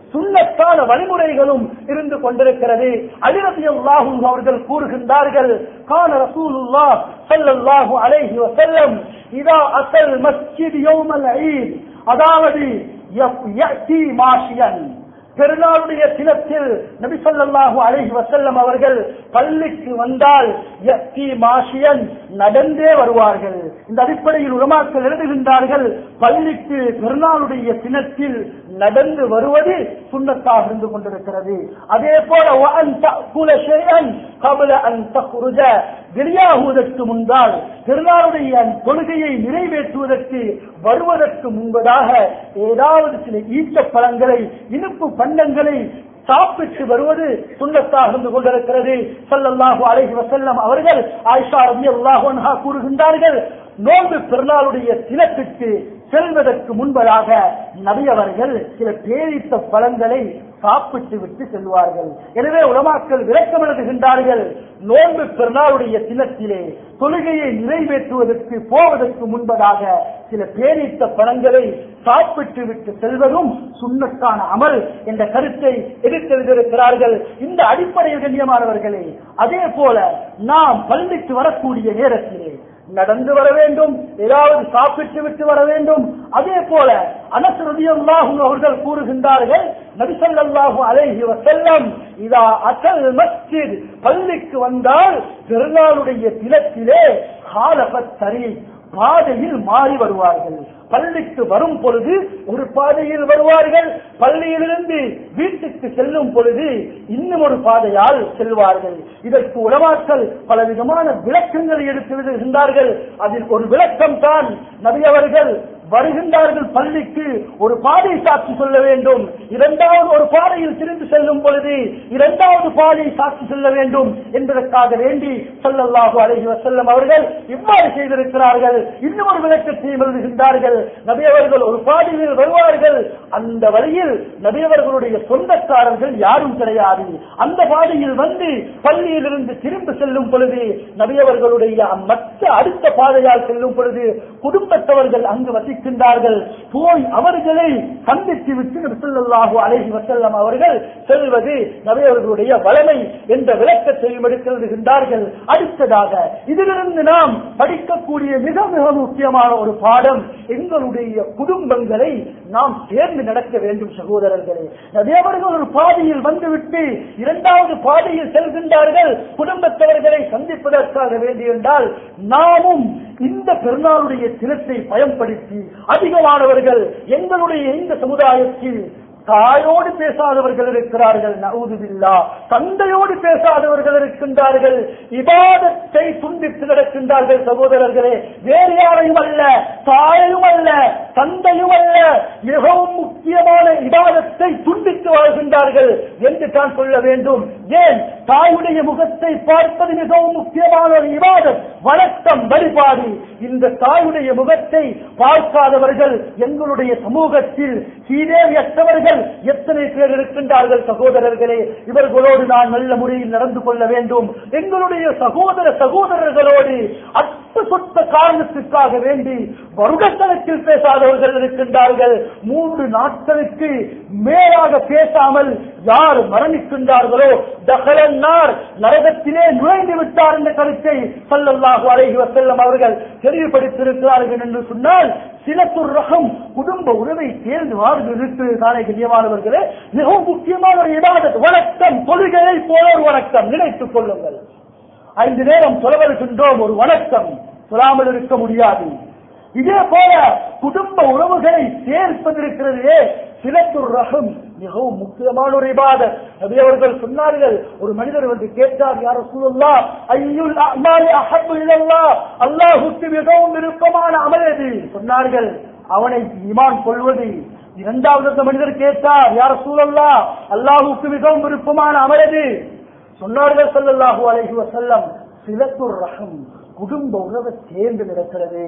சுண்ணத்தான வழிமுறைகளும் இருந்து கொண்டிருக்கிறது அலிரதியல்லாஹும் அவர்கள் கூறுகின்றார்கள் கான ரசூலுல்லாஹ் ஸல்லல்லாஹு அலைஹி வஸல்லம் இதா அசல் மஸ்ஜித் யௌமல் ஈத் அதாவது யப்- யஅதி மாஷியன் பெருநாளுடைய தினத்தில் நபி ஸல்லல்லாஹு அலைஹி வஸல்லம் அவர்கள் பள்ளிக்கு வந்தால் யத்தி மாஷியன் நடந்தே வருவார்கள் இந்த அடிப்படையில் உலமாக்கள் எழுதுகின்றார்கள் பள்ளிக்கு பெருநாளுடைய தினத்தில் நடந்து வருவது சுண்ணத்தாக இருந்து கொண்டிருக்கிறது அதே போல وَأَن تَأْكُلَ شَيْئًا قَبْلَ أَن تَخْرُجَ வெளியாகுவதற்கு முன்பால் திருநாளுடைய தொழுகையை நிறைவேற்றுவதற்கு வருவதற்கு முன்பதாக ஏதாவது சில ஈச்ச பழங்களை இனிப்பு பண்டங்களை சாப்பிட்டு வருவது சுண்ணத்தாக இருந்து கொண்டிருக்கிறது ஸல்லல்லாஹு அலைஹி வஸல்லம் அவர்கள் ஆயிஷா ரலியல்லாஹு அன்ஹா கூறுகின்றார்கள் நோன்பு பெருநாளுடைய தினத்திற்கு செல்வதற்கு முன்பதாக நபி அவர்கள் சில பேரித்த பழங்களை சாப்பிட்டு விட்டு செல்வார்கள் எனவே உலமாக்கள் விளக்கம் எழுதுகின்றார்கள் நோன்பு பெருநாளுடைய தினத்திலே தொழுகையை நிறைவேற்றுவதற்கு போவதற்கு முன்பதாக சில பேரித்த பழங்களை சாப்பிட்டு விட்டு செல்வதும் சுண்ணத்தான அமல் என்ற கருத்தை எடுத்தெழுதிருக்கிறார்கள் இந்த அடிப்படையில் கண்ணியமானவர்களே அதே போல நாம் பள்ளிக்கு வரக்கூடிய நேரத்திலே நடந்து வர வேண்டும் ஏதாவது சாப்பிட்டு விட்டு வர வேண்டும் அதே போல அனசரதியல்லாஹு அவர்கள் கூறுகின்றார்கள் நபிசல்லாஹு அலைஹி வஸல்லம் இதா அசல் மஸ்ஜித் பள்ளிக்கு வந்தால் பெருநாளுடைய தினத்திலே காலபத் சரி பாதையில் மாறி வருவார்கள் பள்ளிக்கு வரும் பொழுது ஒரு பாதையில் வருவார்கள் பள்ளியிலிருந்து வீட்டுக்கு செல்லும் பொழுது இன்னும் ஒரு பாதையால் செல்வார்கள் இதற்கு உலமாக்கள் பல விதமான விளக்கங்களை எடுத்து விடுகின்றார்கள் அதில் ஒரு விளக்கம் தான் நபி அவர்கள் வருகின்றார்கள் பள்ளிக்கு ஒரு பாதை சாட்சி சொல்ல வேண்டும் இரண்டாவது ஒரு பாதையில் திரும்பி செல்லும் பொழுது இரண்டாவது பாதையை சாட்சி சொல்ல வேண்டும் என்பதற்காக வேண்டி ஸல்லல்லாஹு அலைஹி வஸல்லம் அவர்கள் இவ்வாறு செய்திருக்கிறார்கள் இன்னும் ஒரு விளக்கத்தையும் எழுதுகின்றார்கள் நபி அவர்கள் ஒரு பாதையில் வருவார்கள் அந்த வழியில் நபி அவர்களுடைய சொந்தக்காரர்கள் யாரும் கிடையாது அந்த பாதையில் வந்து பள்ளியிலிருந்து திரும்பி செல்லும் பொழுது நபி அவர்களுடைய மற்ற அடுத்த பாதையால் செல்லும் பொழுது குடும்பத்தவர்கள் அங்கு வசிக்கின்றார்கள் போய் அவர்களை சந்தித்து விட்டு நபி ஸல்லல்லாஹு அலைஹி வஸல்லம் அவர்கள் செல்வது நபி அவர்களுடைய வளமை என்ற விளக்கத்தையும் எடுத்திருக்கின்றார்கள் அடுத்ததாக இதிலிருந்து நாம் படிக்கக்கூடிய மிக மிக முக்கியமான ஒரு பாடம் எங்களுடைய குடும்பங்களை நாம் சேர்ந்து நடக்க வேண்டும் சகோதரர்களே நபி அவர்கள் ஒரு பாதையில் வந்துவிட்டு இரண்டாவது பாதையில் செல்கின்றார்கள் குடும்பத்தவர்களை சந்திப்பதற்காக வேண்டியிருந்தால் நாமும் இந்த பெருநாளுடைய தினத்தை பயன்படுத்தி அதிகமானவர்கள் எங்களுடைய இந்த சமுதாயத்தில் தாயோடு பேசாதவர்கள் இருக்கிறார்கள் நவுதுபில்லா தந்தையோடு பேசாதவர்கள் இருக்கின்றார்கள் இபாதத்தை துண்டித்து நடக்கின்றார்கள் சகோதரர்களே வேறு யாரையும் அல்ல தாயையும் அல்ல தந்தையும் அல்ல மிகவும் முக்கியமான இபாதத்தை துண்டித்து வாழ்கின்றார்கள் என்று தான் சொல்ல வேண்டும் ஏன் தாயுடைய முகத்தை பார்ப்பது மிகவும் முக்கியமான ஒரு இபாதத் வணக்கம் வழிபாடு இந்த தாயுடைய முகத்தை பார்க்காதவர்கள் எங்களுடைய சமூகத்தில் சீதேவியற்றவர்கள் எத்தனை பேர் இருக்கின்றார்கள் சகோதரர்களே இவர்களோடு நான் நல்ல முறையில் நடந்து கொள்ள வேண்டும் எங்களுடைய சகோதர சகோதரர்களோடு அற்ப சொத்த காரணத்துக்காக வேண்டி வருடக்கணக்கில் பேசாதவர்கள் இருக்கின்றார்கள் மூன்று நாட்களுக்கு மேலாக பேசாமல் யார் மரணிக்கின்றார்களோ தகலன்னார் நரகத்திலே நுழைந்து விட்டார் என்ற கருத்தை சல்லல்லாஹு அலைஹி வஸல்லம் அவர்கள் தெளிவுபடுத்தியிருக்கிறார்கள் என்று சொன்னால் சிலத்துர் ரகம் குடும்ப உறவை சேர்ந்து வாழ்ந்து இருக்கிறது தானே கண்ணியமானவர்களே மிகவும் முக்கியமான ஒரு இடாதத் வணக்கம் தொழுகையை போல ஒரு வணக்கம் நினைத்துக் கொள்ளுங்கள் ஐந்து நேரம் தொலைவருகின்றோம் ஒரு வணக்கம் சொல்லாமல் இருக்க முடியாது இதே போல குடும்ப உறவுகளை சேர்ப்பதிருக்கிறதே சிலத்துர் ரகம் மிகவும் முக்கியமான ஒரு இபாதத் நபி அவர்கள் சொன்னார்கள் ஒரு மனிதர் வந்து கேட்டார் யார் சூழல்லா ஐயுல் அமாலி அஹப்பு இல்லல்லா அல்லாஹுக்கு மிகவும் விருப்பமான அமல் எது சொன்னார்கள் அவனை ஈமான் கொள்வது இரண்டாவது அந்த மனிதர் கேட்டார் யார் சூழல்லா அல்லாஹுக்கு மிகவும் விருப்பமான அமல் எது சொன்னார்கள் ஸல்லல்லாஹு அலைஹி வஸல்லம் சிலத்துர் ரஹம் குடும்ப உறவை சேர்ந்து நடக்கிறது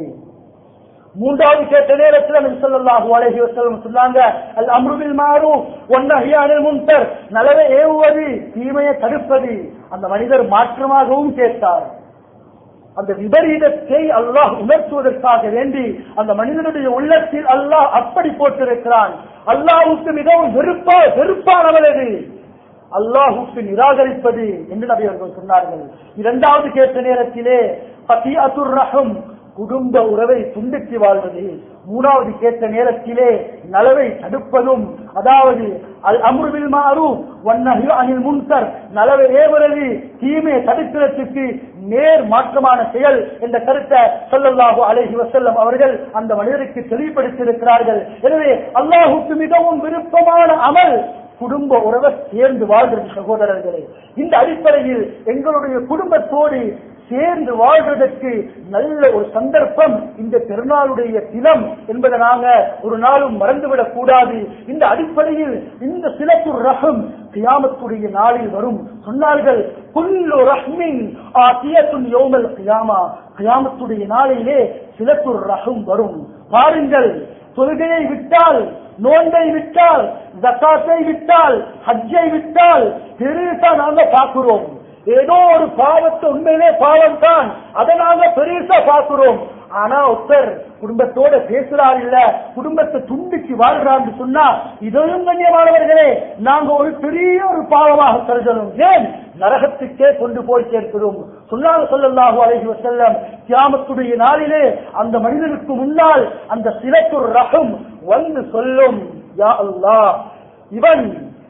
மூன்றாவது கேட்ட நேரத்தில் நபி ஸல்லல்லாஹு அலைஹி வஸல்லம் சொன்னாங்க அல் அம்ரு பில் மாரூஃப் வன் நஹ்யு அனில் முன்கர் நலவை ஏவுவது தீமையை தடுப்பது அந்த மனிதர் மாற்றமாகவும் கேட்டார் அந்த விபரீதத்தை அல்லாஹ் உணர்த்துவதற்காக வேண்டி அந்த மனிதனுடைய உள்ளத்தில் அல்லாஹ் அப்படி போட்டிருக்கிறான் அல்லாஹுக்கு மிகவும் வெறுப்பா வெறுப்பானவள் அது அல்லாஹுக்கு நிராகரிப்பது என்று நபி அவர்கள் சொன்னார்கள் இரண்டாவது கேட்ட நேரத்திலே பத்தியாத்துர் ரஹம் குடும்ப உறவை துண்டித்து வாழ்வது மூணாவது கேட்ட நேரத்திலே நலவை தடுப்பதும் அதாவது அல் அம்ருவில் மாறு வண்ணஹி அனில் முன்கர் நலவை ஏவரது தீமையை தடுக்கிறதுக்கு நேர் மாற்றமான செயல் என்ற கருத்தை சொல்லல்லாஹு அலைஹி வஸல்லம் அவர்கள் அந்த மனிதருக்கு தெளிவுபடுத்தியிருக்கிறார்கள் எனவே அல்லாஹுக்கு மிகவும் விருப்பமான அமல் குடும்ப உறவை சேர்ந்து வாழ்கிறது சகோதரர்களே இந்த அடிப்படையில் எங்களுடைய குடும்பத்தோடு சேர்ந்து வாழ்வதற்கு நல்ல ஒரு சந்தர்ப்பம் இந்த பெருநாளுடைய தினம் என்பதை நாங்க ஒரு நாளும் மறந்துவிடக் கூடாது இந்த அடிப்படையில் இந்த சிலப்பு ரகம் கியாமத்துடைய நாளில் வரும் சொன்னார்கள் குல்லு ரஹ்மின் ஆசியத்துன் யோமல் கியாமா கியாமத்துடைய நாளிலே சிலப்பு ரகம் வரும் பாருங்கள் தொழுகையை விட்டால் நோன்பை விட்டால் ஜக்காத்தை விட்டால் ஹஜ்ஜை விட்டால் பெருசா நாங்க பார்க்கிறோம் ஏதோ ஒரு பாவத்தை உண்மையிலே பாவம் தான் அதை நாங்க பெருசா பார்க்கிறோம் ஆனா ஒருத்தர் குடும்பத்தோட பேசுறார் இல்ல குடும்பத்தை துண்டிச்சு வாழ்றான்னு சொன்னா இதையும் கண்ணியமானவர்களே நாங்க ஒரு பெரிய ஒரு பாவமாக கருதணும் ஏன் நரகத்துக்கே கொண்டு போய் சேர்க்கிறோம் சொல்லாத சொல்லல்லாஹு அலைஹி வஸல்லம் கியாமத்துடைய நாளிலே அந்த மனிதனுக்கு முன்னால் அந்த சிலத்து ரகம் வந்து சொல்லும் யா அல்லாஹ் இவன்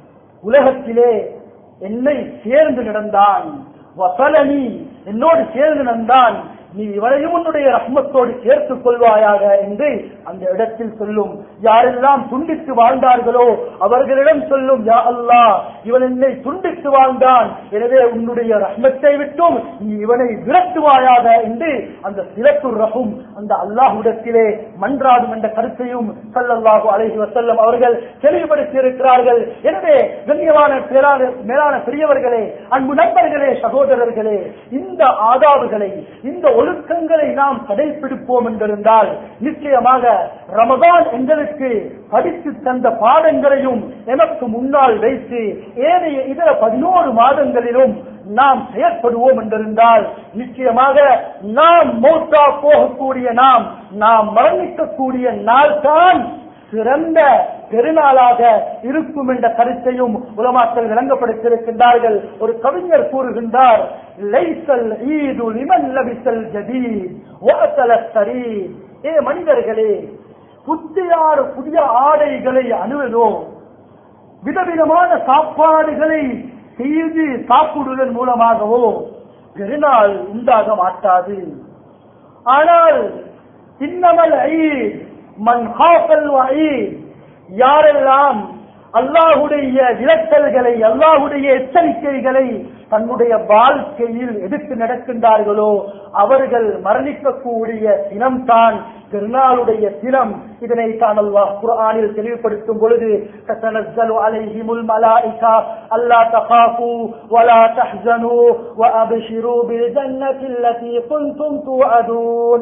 உலகத்திலே என்னை சேர்ந்து நடந்தான் வசலனி என்னோடு சேர்ந்து நடந்தான் நீ இவரையும் உன்னுடைய ரஹ்மத்தோடு சேர்த்துக் கொள்வாயாக என்று அந்த இடத்தில் சொல்லும் யாரெல்லாம் துண்டித்து வாழ்ந்தார்களோ அவர்களிடம் சொல்லும் யா அல்லாஹ் இவன் என்னை துண்டித்து வாழ்ந்தான் எனவே உன்னுடைய ரஹ்மத்தை விட்டும் நீ இவனை விரட்டுவாயாக என்று அந்த சிறப்பு ரகும் அந்த அல்லாஹுடத்திலே மன்றாடும் என்ற கருத்தையும் சல்லல்லாஹு அலைஹி வஸல்லம் அவர்கள் தெளிவுபடுத்தி இருக்கிறார்கள் எனவே கண்ணியமான பேரான மேலான பெரியவர்களே அன்பு நண்பர்களே சகோதரர்களே இந்த ஆதாவுகளை இந்த ஒழுக்கங்களை நாம் கடைபிடிப்போம் என்றிருந்தால் நிச்சயமாக ரமதான் எங்களுக்கு படித்து தந்த பாடங்களையும் எமக்கு முன்னால் வைத்து ஏனைய இதர பதினோரு மாதங்களிலும் நாம் செயற்படுவோம் என்றிருந்தால் நிச்சயமாக நாம் மௌத்தா போகக்கூடிய நாம் நாம் மரணிக்கக்கூடிய நாள் தான் சிறந்த பெருநாளாக இருக்கும் என்ற கருத்தையும் உலமாக்கள் விளங்கப்படுத்தியிருக்கின்றார்கள் ஒரு கவிஞர் கூறுகின்றார் லைசல் ஈது லிமன் லபிசல் ஜதீத் வஅசல ஸரீத் ஏ மனிதர்களே புத்தியாறு புதிய ஆடைகளை அணுவதோ விதவிதமான சாப்பாடுகளை செய்து சாப்பிடுவதன் மூலமாகவோ பெருநாள் உண்டாக மாட்டாது ஆனால் இன்னமல் ஐத் மன் ஹாஃபல் வஈத் யாரெல்லாம் அல்லாஹுடைய விளக்கல்களை அல்லாஹுடைய எச்சரிக்கைகளை தன்னுடைய வாழ்க்கையில் எடுத்து நடக்கின்றார்களோ அவர்கள் மரணிக்கக்கூடிய தினம்தான் திருநாளுடைய தினம் இதனை தான் அல்லாஹ் குர்ஆனில் தெளிவுபடுத்தும் பொழுது தத்தனஸ்ஸலு அலைஹிமுல் மலாயிகா அல்லா தகாஃபு வலா தஹ்சனு வஅப்ஷிரு பில் ஜன்னத்தி அல்லதி குன்தும் துஅதூன்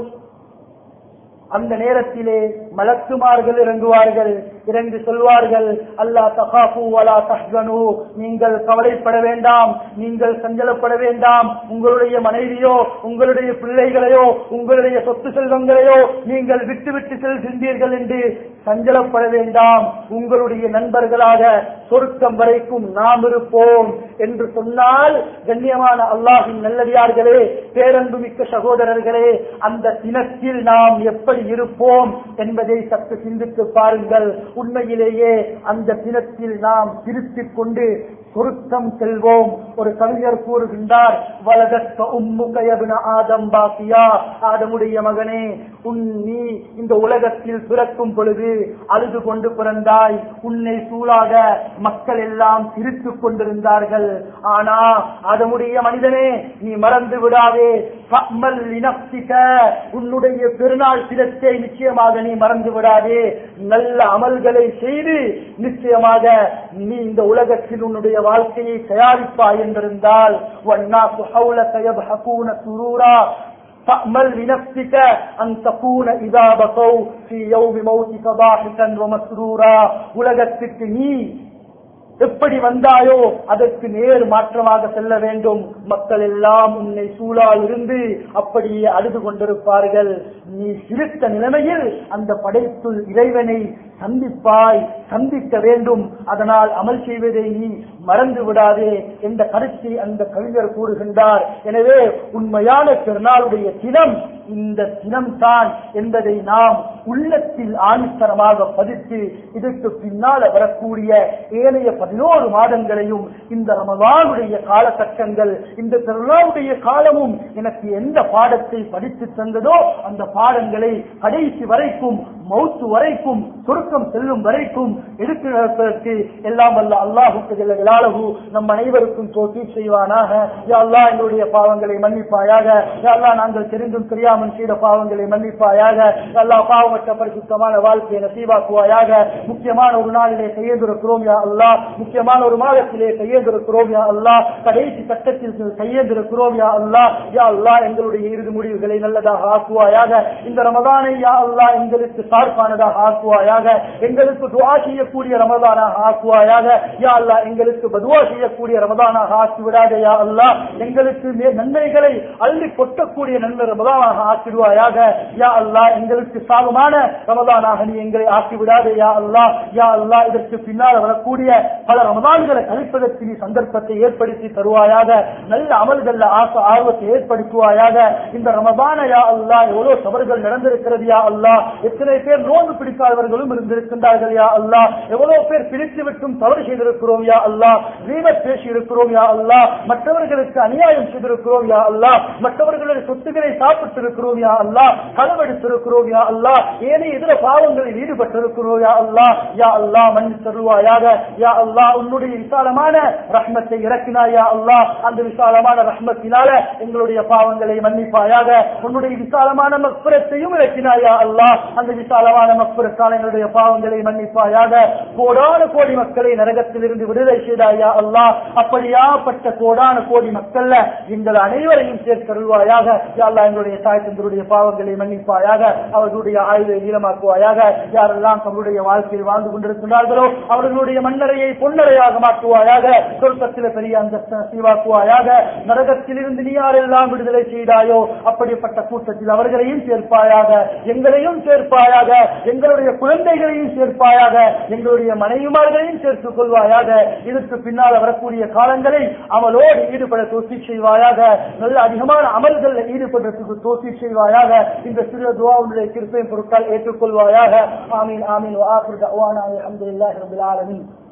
அந்த நேரத்திலே மலக்குமார்கள் இறங்குவார்கள் இறங்கி சொல்வார்கள் அல்லா தகாஃபு வலா தஹ்சனு நீங்கள் கவலைப்பட வேண்டாம் நீங்கள் சஞ்சலப்பட வேண்டாம் உங்களுடைய மனைவியோ உங்களுடைய பிள்ளைகளையோ உங்களுடைய சொத்து செல்வங்களையோ நீங்கள் விட்டு விட்டு செல்கின்றீர்கள் என்று சஞ்சலப்பட வேண்டாம் உங்களுடைய நண்பர்களாக சொருக்கம் வரைக்கும் நாம் இருப்போம் என்று சொன்னால் கண்ணியமான அல்லாஹின் நல்லடியார்களே பேரன்பு மிக்க சகோதரர்களே அந்த தினத்தில் நாம் எப்படி இருப்போம் என்பதை சற்று சிந்தித்து பாருங்கள் உண்மையிலேயே அந்த தினத்தில் நாம் திருத்திக் கொண்டு சொருக்கம் செல்வோம் ஒரு கவிஞர் கூறுகின்றார் வலதற்க உம்முகையபின ஆதம் பாக்கியா ஆதமுடைய மகனே உன் நீ இந்த உலகத்தில் பிறக்கும் பொழுது அழுது கொண்டு பிறந்தாய் உன்னை சூழாக மக்கள் எல்லாம் சிரித்துக் கொண்டிருந்தார்கள் ஆனா ஆதமுடைய மனிதனே நீ மறந்து விடாதே ஃபஅமல் லினஃப்ஸிக, உன்னுடைய பெருநாள் தினத்தை நிச்சயமாக நீ மறந்து விடாதே நல்ல அமல்களை செய்து நிச்சயமாக நீ இந்த உலகத்தில் உன்னுடைய வாழ்க்கையை தயாரிப்பாய் என்றிருந்தால் வன்னாசு ஹவுலக யப்ஹகூன சுரூரா فأمل لنفسك أن تكون إذا بقوا في يوم موتك ضاحكا ومسرورا உலகத்துக்கு நீ எப்படி வந்தாயோ அதற்கு நேர் மாற்றமாக செல்ல வேண்டும் மக்கள் எல்லாம் உன்னை சூழால் இருந்து அப்படியே அழுது கொண்டிருப்பார்கள் நீ சிரித்த நிலைமையில் அந்த படைப்புள் இறைவனை சந்திப்பாய் சந்திக்க வேண்டும் அதனால் அமல் செய்வதை நீ மறந்து விடாதே என்ற கருத்தை அந்த கவிஞர் கூறுகின்றார் எனவே உண்மையான பெருநாளுடைய தினம் இந்த தினம்தான் என்பதை நாம் உள்ளத்தில் ஆணித்தரமாக பதித்து இதற்கு பின்னால வரக்கூடிய ஏனைய பதினோரு மாதங்களையும் இந்த ரமதானுடைய காலகட்டங்கள் இந்த திருவிழாவுடைய காலமும் எனக்கு எந்த பாடத்தை படித்து தந்ததோ அந்த பாடங்களை கடைசி வரைக்கும் மௌத்து வரைக்கும் சுருக்கம் செல்லும் வரைக்கும் எடுத்து நடப்பதற்கு எல்லாம் வல்ல அல்லாஹுக்கு ஜல்ல ஜலாலஹு நம் அனைவருக்கும் தோற்றி செய்வானாக யா அல்லாஹ் எங்களுடைய பாவங்களை மன்னிப்பாயாக யா அல்லாஹ் நாங்கள் தெரிந்தும் தெரியாமல் செய்த பாவங்களை மன்னிப்பாயாக யா அல்லாஹ் பாவமற்ற பரிசுத்தமான வாழ்க்கையை நசீவாக்குவாயாக முக்கியமான ஒரு நாளிலே கையெழுந்திருக்கிறோம் யா அல்லாஹ் முக்கியமான ஒரு மாதத்திலே கையெழுந்திருக்கிறோம் யா அல்லாஹ் கடைசி கட்டத்தில் கையெழுந்திருக்கிறோம் யா அல்லாஹ் யா அல்லாஹ் எங்களுடைய இறுதி முடிவுகளை நல்லதாக ஆக்குவாயாக இந்த ரமதானை யா அல்லாஹ் எங்களுக்கு சார்பானதாக ஆக்குவாயாக எங்களுக்கு துவா செய்யக்கூடிய ரமதானாக ஆக்குவாயாக யா அல்லாஹ் எங்களுக்கு பதுவா செய்யக்கூடிய ரமதானாக ஆக்கி விடாதே யா அல்லாஹ் எங்களுக்கு மே- நன்மைகளை அள்ளி கொட்டக்கூடிய நல்ல ரமதானாக ஆக்கிடுவாயாக யா அல்லாஹ் எங்களுக்கு சாதமான ரமதானாக நீ எங்களை ஆக்கி விடாதே யா அல்லாஹ் யா அல்லாஹ் இதற்கு பின்னால் வரக்கூடிய பல ரமதான்களை கழிப்பதற்கு நீ சந்தர்ப்பத்தை ஏற்படுத்தி தருவாயாக நல்ல அமல்கள்ல ஆசை ஆர்வத்தை ஏற்படுத்துவாயாக இந்த ரமதான யா அல்லாஹ் எவ்வளவு தவறுகள் நடந்திருக்கிறது யா அல்லாஹ் எத்தனை பேர் நோன்பு பிடிக்காதவர்களும் இருந்திருக்கின்றார்கள் யா அல்லாஹ் எவ்வளவு பேர் பிரித்து விட்டும் தவறு செய்திருக்கிறோம் யா அல்லாஹ் வீணர் பேசி இருக்கிறோம் யா அல்லாஹ் மற்றவர்களுக்கு அநியாயம் செய்திருக்கிறோம் யா அல்லாஹ் மற்றவர்களுடைய சொத்துக்களை சாப்பிட்டு இருக்கிறோம் யா அல்லாஹ் களவெடுத்திருக்கிறோம் யா அல்லாஹ் ஏனைய இதர பாவங்களில் ஈடுபட்டிருக்கிறோம் யா அல்லாஹ் யா அல்லாஹ் மன்னி தருவாயாக யா அல்லாஹ் உன்னுடைய விசாலமான ரஹ்மத்தை இறக்கினாய் யா அல்லாஹ் அந்த விசாலமான ரஹ்மத்தினால எங்களுடைய பாவங்களை மன்னிப்பாயாக உன்னுடைய விசாலமான மக்புரத்தையும் இறக்கினாய் யா அல்லாஹ் அந்த விசாலமான மக்புரத்தால் எங்களுடைய பாவங்களை மன்னிப்பாயாக கோடான கோடி மக்களை நரகத்திலிருந்து விடுதலை செய்தாயா அல்லாஹ் அப்படியாப்பட்ட கோடான கோடி மக்கள்ல எங்கள் அனைவரையும் சேர்த்தருள்வாயாக யா அல்லாஹ் எங்களுடைய தாய் தந்தருடைய பாவங்களை மன்னிப்பாயாக அவர்களுடைய ஆயுதை நீளமாக்குவாயாக யாரெல்லாம் தங்களுடைய வாழ்க்கையில் வாழ்ந்து கொண்டிருக்கிறார்களோ அவர்களுடைய மண்ணறையை பொன்னறையாக மாற்றுவாயாக சொர்க்கத்தில் பெரிய அந்தஸ்து நசீவாக்குவாயாக நரகத்திலிருந்து நீ யாரெல்லாம் விடுதலை செய்தாயோ அப்படிப்பட்ட கூட்டத்தில் அவர்களையும் சேர்ப்பாயாக எங்களையும் சேர்ப்பாயாக எங்களுடைய குழந்தைகளையும் சேர்ப்பாயாக எங்களுடைய மனைவிமார்களையும் சேர்த்துக் கொள்வாயாக இதற்கு பின்னால் வரக்கூடிய காலங்களை அமலோடு ஈடுபட தோசி செய்வாயாக நல்ல அதிகமான அமல்கள் ஈடுபடுறதுக்கு தோசி செய்வாயாக இந்த சிறு துவாவுடைய கிருப்பையும் பொருட்கள் ஏற்றுக்கொள்வாயாக ஆமீன் ஆமீன் வாஹிர் தஅவானா அல்ஹம்துலில்லாஹி ரப்பில் ஆலமீன்